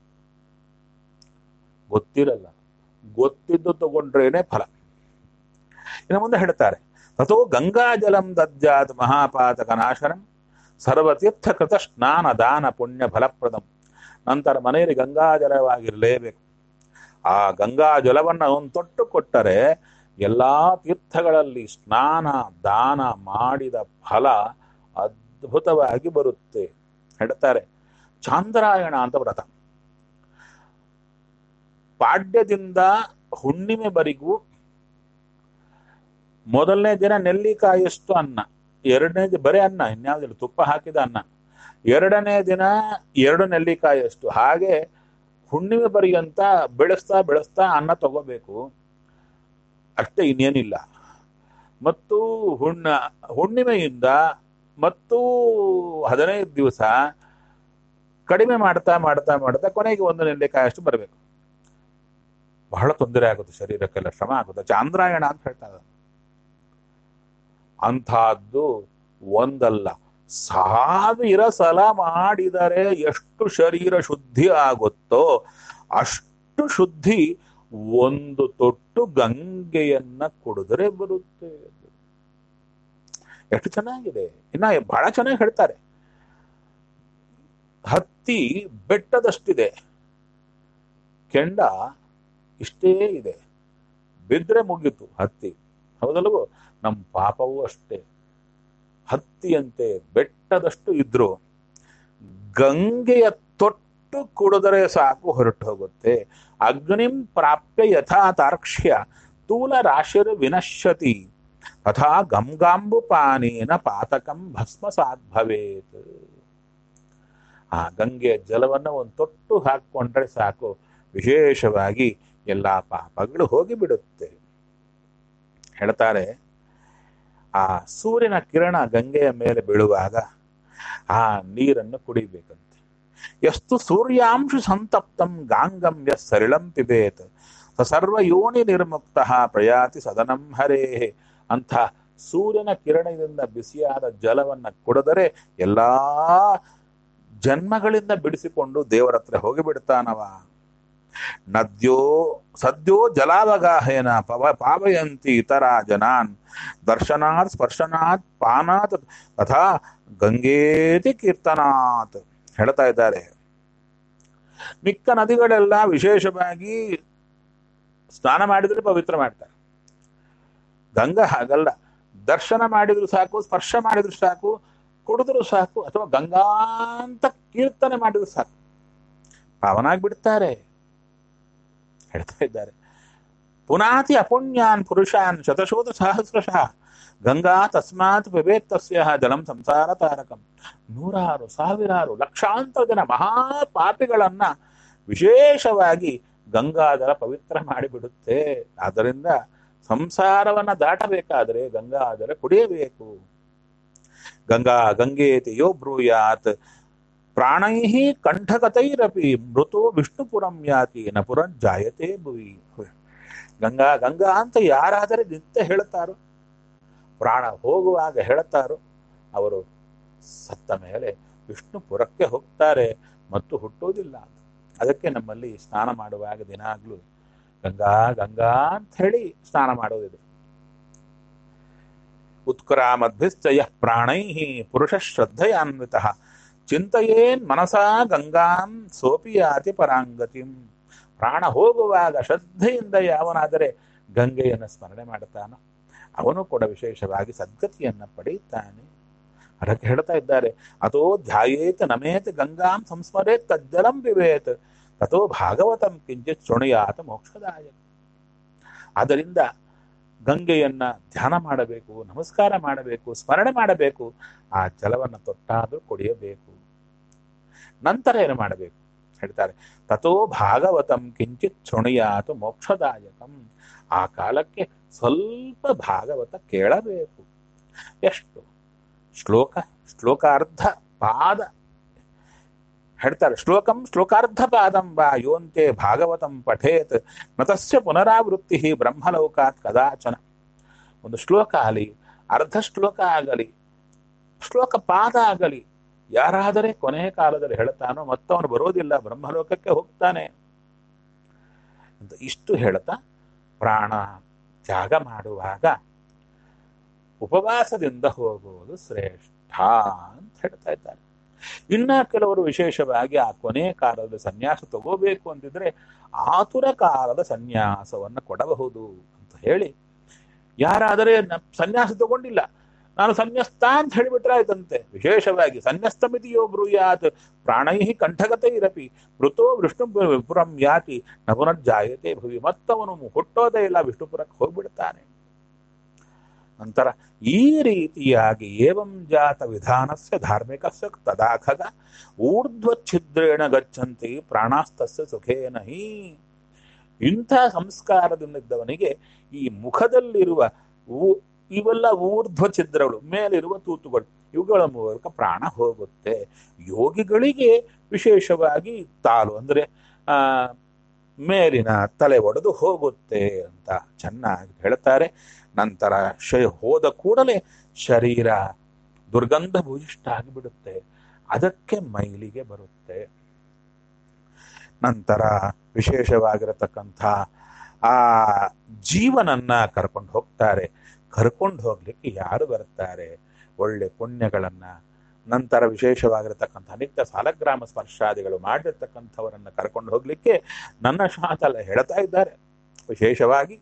ಗೊತ್ತಿರಲ್ಲ ಗೊತ್ತಿದ್ದು ತಗೊಂಡ್ರೇನೆ ಫಲ ಇನ್ನು ಮುಂದೆ ಹೇಳ್ತಾರೆ ತಥೋ ಗಂಗಾಜಲಂ ದದ್ಯಾತ್ ಮಹಾಪಾತಕ ನಾಶನಂ ಸರ್ವತೀರ್ಥ ಕೃತ ಸ್ನಾನ ದಾನ ಪುಣ್ಯ ಫಲಪ್ರದಂ ನಂತರ ಮನೆಯಲ್ಲಿ ಗಂಗಾಜಲವಾಗಿರಲೇಬೇಕು ಆ ಗಂಗಾ ಜಲವನ್ನ ಒಂದು ತೊಟ್ಟು ಕೊಟ್ಟರೆ ಎಲ್ಲಾ ತೀರ್ಥಗಳಲ್ಲಿ ಸ್ನಾನ ದಾನ ಮಾಡಿದ ಫಲ ಅದ್ಭುತವಾಗಿ ಬರುತ್ತೆ ಹೇಳ್ತಾರೆ ಚಾಂದ್ರಾಯಣ ಅಂತ ವ್ರತ ಪಾಡ್ಯದಿಂದ ಹುಣ್ಣಿಮೆವರೆಗೂ ಮೊದಲನೇ ದಿನ ನೆಲ್ಲಿಕಾಯಷ್ಟು ಅನ್ನ ಎರಡನೇ ದಿ- ಬರೀ ಅನ್ನ ಇನ್ಯಾವುದಿಲ್ಲ ತುಪ್ಪ ಹಾಕಿದ ಅನ್ನ ಎರಡನೇ ದಿನ ಎರಡು ನೆಲ್ಲಿಕಾಯಷ್ಟು ಹಾಗೆ ಹುಣ್ಣಿಮೆ ಪರ್ಯಂತ ಬೆಳೆಸ್ತಾ ಬೆಳೆಸ್ತಾ ಅನ್ನ ತಗೋಬೇಕು ಅಷ್ಟೇ ಇನ್ನೇನಿಲ್ಲ ಮತ್ತು ಹುಣ್ಣ ಹುಣ್ಣಿಮೆಯಿಂದ ಮತ್ತು ಹದಿನೈದು ದಿವಸ ಕಡಿಮೆ ಮಾಡ್ತಾ ಮಾಡ್ತಾ ಮಾಡ್ತಾ ಕೊನೆಗೆ ಒಂದು ನೆಲ್ಲಿಕಾಯಷ್ಟು ಬರಬೇಕು ಬಹಳ ತೊಂದರೆ ಆಗುತ್ತೆ ಶರೀರಕ್ಕೆಲ್ಲ ಶ್ರಮ ಆಗುತ್ತೆ ಚಾಂದ್ರಾಯಣ ಅಂತ ಹೇಳ್ತಾರೆ ಅಂಥದ್ದು ಒಂದಲ್ಲ ಸಾವಿರ ಸಲ ಮಾಡಿದರೆ ಎಷ್ಟು ಶರೀರ ಶುದ್ಧಿ ಆಗುತ್ತೋ ಅಷ್ಟು ಶುದ್ಧಿ ಒಂದು ತೊಟ್ಟು ಗಂಗೆಯನ್ನ ಕುಡಿದ್ರೆ ಬರುತ್ತೆ ಎಷ್ಟು ಚೆನ್ನಾಗಿದೆ ಇನ್ನ ಬಹಳ ಚೆನ್ನಾಗಿ ಹೇಳ್ತಾರೆ ಹತ್ತಿ ಬೆಟ್ಟದಷ್ಟಿದೆ ಕೆಂಡ ಇಷ್ಟೇ ಇದೆ ಬಿದ್ರೆ ಮುಗೀತು ಹತ್ತಿ ಹೌದಲ್ವೋ ನಮ್ಮ ಪಾಪವೂ ಅಷ್ಟೇ ಹತ್ತಿಯಂತೆ ಬೆಟ್ಟದಷ್ಟು ಇದ್ರು ಗಂಗೆಯ ತೊಟ್ಟು ಕುಡಿದರೆ ಸಾಕು ಹೊರಟು ಹೋಗುತ್ತೆ ಅಗ್ನಿಂ ಪ್ರಾಪ್ಯ ಯಥಾ ತಾರ್ಕ್ಷ್ಯ ತೂಲ ರಾಶಿರ್ ವಿನಶ್ಯತಿ ತಥಾ ಗಂಗಾಂಬು ಪಾನೇನ ಪಾತಕಂ ಭಸ್ಮಸಾತ್ ಭವೇತ್ ಆ ಗಂಗೆಯ ಜಲವನ್ನ ಒಂದು ತೊಟ್ಟು ಹಾಕೊಂಡ್ರೆ ಸಾಕು ವಿಶೇಷವಾಗಿ ಎಲ್ಲಾ ಪಾಪಗಳು ಹೋಗಿಬಿಡುತ್ತೆ ಹೇಳ್ತಾರೆ ಆ ಸೂರ್ಯನ ಕಿರಣ ಗಂಗೆಯ ಮೇಲೆ ಬೀಳುವಾಗ ಆ ನೀರನ್ನು ಕುಡಿಬೇಕಂತೆ ಎಷ್ಟು ಸೂರ್ಯಾಂಶ ಸಂತಪ್ತಂ ಗಾಂಗಂ ಯಸ್ ಸರಳಂ ಪಿಬೇತ್ ಸ ಸರ್ವ ಯೋನಿ ನಿರ್ಮುಕ್ತ ಪ್ರಯಾತಿ ಸದನಂ ಹರೇ ಅಂತ ಸೂರ್ಯನ ಕಿರಣದಿಂದ ಬಿಸಿಯಾದ ಜಲವನ್ನ ಕುಡಿದರೆ ಎಲ್ಲಾ ಜನ್ಮಗಳಿಂದ ಬಿಡಿಸಿಕೊಂಡು ದೇವರ ಹತ್ರ ಹೋಗಿಬಿಡ್ತಾನವ ನದ್ಯೋ ಸದ್ಯೋ ಜಲಾವಗಾಹೇನ ಪವ ಪಾವಯಂತಿ ಇತರ ಜನಾನ್ ದರ್ಶನಾತ್ ಸ್ಪರ್ಶನಾತ್ ಪಾನಾತ್ ತಥಾ ಗಂಗೇತಿ ಕೀರ್ತನಾತ್ ಹೇಳ್ತಾ ಇದ್ದಾರೆ ಮಿಕ್ಕ ನದಿಗಳೆಲ್ಲ ವಿಶೇಷವಾಗಿ ಸ್ನಾನ ಮಾಡಿದ್ರೆ ಪವಿತ್ರ ಮಾಡ್ತಾರೆ ಗಂಗಾ ಹಾಗಲ್ಲ ದರ್ಶನ ಮಾಡಿದ್ರು ಸಾಕು ಸ್ಪರ್ಶ ಮಾಡಿದ್ರು ಸಾಕು ಕುಡಿದ್ರು ಸಾಕು ಅಥವಾ ಗಂಗಾ ಅಂತ ಕೀರ್ತನೆ ಮಾಡಿದ್ರು ಸಾಕು ಪಾವನಾಗ್ಬಿಡ್ತಾರೆ ಹೇಳ್ತಾ ಇದ್ದಾರೆ ಪುನಾತಿ ಅಪುಣ್ಯಾನ್ ಪುರುಷಾನ್ ಶತಶೋಧ ಸಹಸ್ರಶಃ ಗಂಗಾ ತಸ್ಮಾತ್ ವಿವೇತ್ತಸ್ಯ ಜಲಂ ಸಂಸಾರ ತಾರಕಂ ನೂರಾರು ಸಾವಿರಾರು ಲಕ್ಷಾಂತರ ಜನ ಮಹಾಪಾಪಿಗಳನ್ನ ವಿಶೇಷವಾಗಿ ಗಂಗಾಧರ ಪವಿತ್ರ ಮಾಡಿಬಿಡುತ್ತೆ ಆದ್ದರಿಂದ ಸಂಸಾರವನ್ನ ದಾಟಬೇಕಾದರೆ ಗಂಗಾಧರ ಕುಡಿಯಬೇಕು ಗಂಗಾ ಗಂಗೇತಿ ಯೋ ಬ್ರೂಯಾತ್ ಪ್ರಾಣೈ ಕಂಠಗತೈರಪಿ ಮೃತೋ ವಿಷ್ಣುಪುರಂ ಯಾತಿ ನ ಪುರಂಜಾಯತೆ ಭುವಿ ಗಂಗಾ ಗಂಗಾ ಅಂತ ಯಾರಾದರೆ ನಿತ್ಯ ಹೇಳ್ತಾರೋ ಪ್ರಾಣ ಹೋಗುವಾಗ ಹೇಳ್ತಾರೋ ಅವರು ಸತ್ತ ಮೇಲೆ ವಿಷ್ಣುಪುರಕ್ಕೆ ಹೋಗ್ತಾರೆ ಮತ್ತು ಹುಟ್ಟುವುದಿಲ್ಲ ಅದಕ್ಕೆ ನಮ್ಮಲ್ಲಿ ಸ್ನಾನ ಮಾಡುವಾಗ ದಿನಾಗ್ಲೂ ಗಂಗಾ ಗಂಗಾ ಅಂತ ಹೇಳಿ ಸ್ನಾನ ಮಾಡೋದಿದೆ ಉತ್ಕರಾಮದ್ಭಿಶ್ಚ ಯಃ ಪ್ರಾಣೈ ಪುರುಷ ಶ್ರದ್ಧೆಯಾನ್ವಿತ ಚಿಂತೆಯೇನ್ ಮನಸಾ ಗಂಗಾಂ ಸೋಪಿ ಯಾತಿ ಪರಾಂಗತಿಂ ಪ್ರಾಣ ಹೋಗುವಾಗ ಶ್ರದ್ಧೆಯಿಂದ ಯಾವನಾದರೆ ಗಂಗೆಯನ್ನು ಸ್ಮರಣೆ ಮಾಡ್ತಾನೋ ಅವನು ಕೂಡ ವಿಶೇಷವಾಗಿ ಸದ್ಗತಿಯನ್ನ ಪಡೆಯುತ್ತಾನೆ ಅದಕ್ಕೆ ಹೇಳ್ತಾ ಇದ್ದಾರೆ ಅಥೋ ಧ್ಯಾಯೇತ್ ನಮೇತ್ ಗಂಗಾಂ ಸಂಸ್ಮರೇತ್ ತಜ್ಜಲಂ ಪಿಬೇತ್ ತಥೋ ಭಾಗವತಂ ಕಿಂಚಿತ್ ಶೃಣುಯಾತ ಮೋಕ್ಷದಾಯಕ ಆದ್ದರಿಂದ ಗಂಗೆಯನ್ನ ಧ್ಯಾನ ಮಾಡಬೇಕು ನಮಸ್ಕಾರ ಮಾಡಬೇಕು ಸ್ಮರಣೆ ಮಾಡಬೇಕು ಆ ಜಲವನ್ನು ತೊಟ್ಟಾದರೂ ಕುಡಿಯಬೇಕು ನಂತರ ಏನು ಮಾಡಬೇಕು ಹೇಳ್ತಾರೆ ತಥೋ ಭಾಗವತಂ ಕಿಂಚಿತ್ ಶೃಣುಯಾತು ಮೋಕ್ಷದಾಯಕಂ ಆ ಕಾಲಕ್ಕೆ ಸ್ವಲ್ಪ ಭಾಗವತ ಕೇಳಬೇಕು ಎಷ್ಟು ಶ್ಲೋಕ ಶ್ಲೋಕಾರ್ಧ ಪಾದ ಹೇಳ್ತಾರೆ ಶ್ಲೋಕಂ ಶ್ಲೋಕಾರ್ಧ ಪಾದಂ ಬಾ ಯೋಂತೆ ಭಾಗವತಂ ಪಠೇತ್ ನತಸ್ಯ ಪುನರಾವೃತ್ತಿ ಬ್ರಹ್ಮಲೋಕಾತ್ ಕದಾಚನ ಒಂದು ಶ್ಲೋಕ ಆಗಲಿ ಅರ್ಧ ಶ್ಲೋಕ ಆಗಲಿ ಶ್ಲೋಕ ಪಾದ ಆಗಲಿ ಯಾರಾದರೆ ಕೊನೆಯ ಕಾಲದಲ್ಲಿ ಹೇಳ್ತಾನೋ ಮತ್ತವನು ಬರೋದಿಲ್ಲ ಬ್ರಹ್ಮಲೋಕಕ್ಕೆ ಹೋಗ್ತಾನೆ ಅಂತ ಇಷ್ಟು ಹೇಳ್ತಾ ಪ್ರಾಣ ತ್ಯಾಗ ಮಾಡುವಾಗ ಉಪವಾಸದಿಂದ ಹೋಗುವುದು ಶ್ರೇಷ್ಠ ಅಂತ ಹೇಳ್ತಾ ಇದ್ದಾರೆ ಇನ್ನ ಕೆಲವರು ವಿಶೇಷವಾಗಿ ಆ ಕೊನೆ ಕಾಲದ ಸನ್ಯಾಸ ತಗೋಬೇಕು ಅಂತಿದ್ರೆ ಆತುರ ಕಾಲದ ಸನ್ಯಾಸವನ್ನು ಕೊಡಬಹುದು ಅಂತ ಹೇಳಿ ಯಾರಾದರೆ ನ- ಸನ್ಯಾಸ ತಗೊಂಡಿಲ್ಲ ನಾನು ಸನ್ಯಸ್ತ ಅಂತ ಹೇಳಿಬಿಟ್ರೆ ಆಯ್ತಂತೆ ವಿಶೇಷವಾಗಿ ಸನ್ಯಸ್ತಮಿತಿಯೋ ಬ್ರೂಯಾತ್ ಪ್ರಾಣೈ ಕಂಠಗತ ಇರಪಿ ಮೃತೋ ವಿಷ್ಣು ಪುರಂ ಯಾತಿ ನ ಪುನರ್ಜಾಯತೆ ಭುವಿ ಮತ್ತವನು ಹುಟ್ಟೋದೇ ಇಲ್ಲ ವಿಷ್ಣುಪುರಕ್ಕೆ ಹೋಗ್ಬಿಡ್ತಾನೆ ನಂತರ ಈ ರೀತಿಯಾಗಿ ಏವಂ ಜಾತ ವಿಧಾನಸ್ಯ ಧಾರ್ಮಿಕಸ್ಯ ತದಾಖಗ ಊರ್ಧ್ವಚ್ಛಿದ್ರೇಣ ಗಚ್ಚಂತಿ ಪ್ರಾಣಾಸ್ತಸ್ಯ ಸುಖೇನ ಹಿ ಇಂಥ ಸಂಸ್ಕಾರದಿಂದಿದ್ದವನಿಗೆ ಈ ಮುಖದಲ್ಲಿರುವ ಊ- ಇವೆಲ್ಲ ಊರ್ಧ್ವ ಛಿದ್ರಗಳು ಮೇಲಿರುವ ತೂತುಗಳು ಇವುಗಳ ಮೂಲಕ ಪ್ರಾಣ ಹೋಗುತ್ತೆ ಯೋಗಿಗಳಿಗೆ ವಿಶೇಷವಾಗಿ ತಾಲು ಅಂದ್ರೆ ಆ ಮೇಲಿನ ತಲೆ ಒಡೆದು ಹೋಗುತ್ತೆ ಅಂತ ಚೆನ್ನಾಗಿ ಹೇಳ್ತಾರೆ ನಂತರ ಶ ಹೋದ ಕೂಡಲೇ ಶರೀರ ದುರ್ಗಂಧ ಭೂಯಿಷ್ಠ ಆಗಿಬಿಡುತ್ತೆ ಅದಕ್ಕೆ ಮೈಲಿಗೆ ಬರುತ್ತೆ ನಂತರ ವಿಶೇಷವಾಗಿರತಕ್ಕಂಥ ಆ ಜೀವನನ್ನ ಕರ್ಕೊಂಡು ಹೋಗ್ತಾರೆ ಕರ್ಕೊಂಡು ಹೋಗ್ಲಿಕ್ಕೆ ಯಾರು ಬರ್ತಾರೆ ಒಳ್ಳೆ ಪುಣ್ಯಗಳನ್ನ ನಂತರ ವಿಶೇಷವಾಗಿರತಕ್ಕಂಥ ನಿತ್ಯ ಸಾಲಗ್ರಾಮ ಸ್ಪರ್ಶಾದಿಗಳು ಮಾಡಿರ್ತಕ್ಕಂಥವರನ್ನ ಕರ್ಕೊಂಡು ಹೋಗ್ಲಿಕ್ಕೆ ನನ್ನ ಶಾತಲ್ಲ ಹೇಳ್ತಾ ಇದ್ದಾರೆ ವಿಶೇಷವಾಗಿ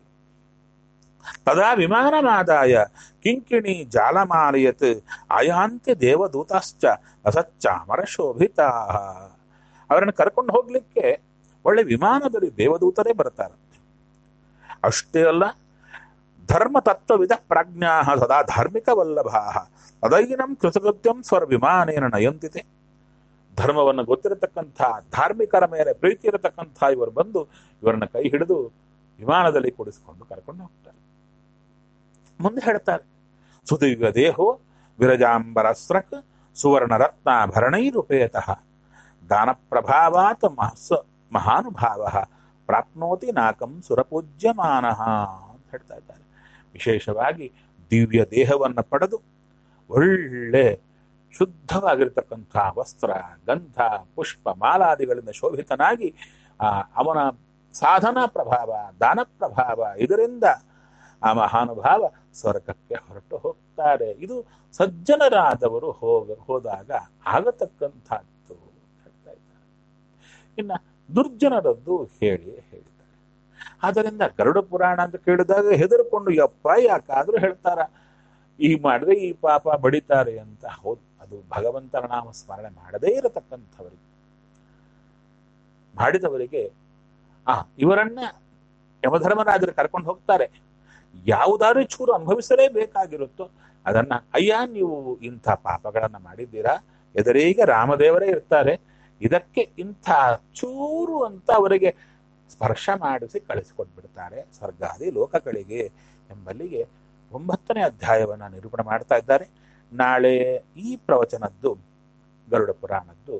ತದಾ ವಿಮಾನಮಾದಾಯ ಕಿಂಕಿಣಿ ಜಾಲಮಾಲಯತ್ ಆಯಾಂತ್ಯ ದೇವದೂತಾಶ್ಚ ಅಸಚ್ಚಾಮರ ಶೋಭಿತಾ ಅವರನ್ನು ಕರ್ಕೊಂಡು ಹೋಗ್ಲಿಕ್ಕೆ ಒಳ್ಳೆ ವಿಮಾನದಲ್ಲಿ ದೇವದೂತರೇ ಬರ್ತಾರೆ ಅಷ್ಟೇ ಅಲ್ಲ ಧರ್ಮ ತತ್ವವಿದ ಪ್ರಾಜ್ಞಾ ಸದಾ ಧಾರ್ಮಿಕ ವಲ್ಲಭಾ ಅದೈನಂ ಕೃತಕೃತ್ಯಂ ಸ್ವರ ವಿಮಾನೇನ ನಯಂತಿತೆ ಧರ್ಮವನ್ನು ಗೊತ್ತಿರತಕ್ಕಂಥ ಧಾರ್ಮಿಕರ ಮೇಲೆ ಪ್ರೀತಿ ಇರತಕ್ಕಂಥ ಇವರು ಬಂದು ಇವರನ್ನ ಕೈ ಹಿಡಿದು ವಿಮಾನದಲ್ಲಿ ಕೂಡಿಸಿಕೊಂಡು ಕರ್ಕೊಂಡು ಹೋಗ್ತಾರೆ ಮುಂದೆ ಹೇಳ್ತಾರೆ ಸುದಿವ್ಯ ದೇಹೋ ವಿರಜಾಂಬರಸ್ರಕ್ ಸುವರ್ಣ ರತ್ನಾಭರಣೈರುಪೇತಃ ದಾನ ಪ್ರಭಾವಾತ್ ಮಹಸ್ ಮಹಾನುಭಾವ ಪ್ರಾಪ್ನೋತಿ ನಾಕಂ ಸುರಪೂಜ್ಯಮಾನ ಅಂತ ಹೇಳ್ತಾ ಇದ್ದಾರೆ ವಿಶೇಷವಾಗಿ ದಿವ್ಯ ದೇಹವನ್ನು ಪಡೆದು ಒಳ್ಳೆ ಶುದ್ಧವಾಗಿರ್ತಕ್ಕಂಥ ವಸ್ತ್ರ ಗಂಧ ಪುಷ್ಪ ಮಾಲಾದಿಗಳಿಂದ ಶೋಭಿತನಾಗಿ ಆ ಅವನ ಸಾಧನಾ ಪ್ರಭಾವ ದಾನ ಪ್ರಭಾವ ಇದರಿಂದ ಆ ಮಹಾನುಭಾವ ಸ್ವರ್ಗಕ್ಕೆ ಹೊರಟು ಹೋಗ್ತಾರೆ ಇದು ಸಜ್ಜನರಾದವರು ಹೋಗ ಹೋದಾಗ ಆಗತಕ್ಕಂಥದ್ದು ಹೇಳ್ತಾ ಇದ್ದಾರೆ ಇನ್ನ ದುರ್ಜನರದ್ದು ಹೇಳಿ ಹೇಳಿದ್ದಾರೆ ಆದ್ದರಿಂದ ಗರುಡ ಪುರಾಣ ಅಂತ ಕೇಳಿದಾಗ ಹೆದರ್ಕೊಂಡು ಯಪ್ಪ ಯಾಕಾದ್ರೂ ಹೇಳ್ತಾರ ಈ ಮಾಡಿದ್ರೆ ಈ ಪಾಪ ಬಡಿತಾರೆ ಅಂತ ಹೌದು ಅದು ಭಗವಂತನ ನಾಮ ಸ್ಮರಣೆ ಮಾಡದೇ ಇರತಕ್ಕಂಥವರಿಗೆ ಮಾಡಿದವರಿಗೆ ಆ ಇವರನ್ನ ಯಮಧರ್ಮರಾಜರು ಕರ್ಕೊಂಡು ಹೋಗ್ತಾರೆ ಯಾವುದಾದ್ರೂ ಚೂರು ಅನುಭವಿಸಲೇಬೇಕಾಗಿರುತ್ತೋ ಅದನ್ನ ಅಯ್ಯ ನೀವು ಇಂಥ ಪಾಪಗಳನ್ನ ಮಾಡಿದ್ದೀರಾ ಎದುರಿಗೆ ರಾಮದೇವರೇ ಇರ್ತಾರೆ ಇದಕ್ಕೆ ಇಂಥ ಚೂರು ಅಂತ ಅವರಿಗೆ ಸ್ಪರ್ಶ ಮಾಡಿಸಿ ಕಳಿಸಿಕೊಟ್ಬಿಡ್ತಾರೆ ಸ್ವರ್ಗಾದಿ ಲೋಕಗಳಿಗೆ ಎಂಬಲ್ಲಿಗೆ ಒಂಬತ್ತನೇ ಅಧ್ಯಾಯವನ್ನ ನಿರೂಪಣೆ ಮಾಡ್ತಾ ಇದ್ದಾರೆ ನಾಳೆ ಈ ಪ್ರವಚನದ್ದು ಗರುಡ ಪುರಾಣದ್ದು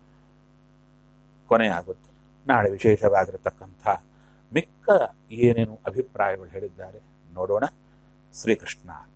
ಕೊನೆಯಾಗುತ್ತೆ ನಾಳೆ ವಿಶೇಷವಾಗಿರತಕ್ಕಂಥ ಮಿಕ್ಕ ಏನೇನು ಅಭಿಪ್ರಾಯಗಳು ಹೇಳಿದ್ದಾರೆ ನೋಡೋಣ ಶ್ರೀಕೃಷ್ಣ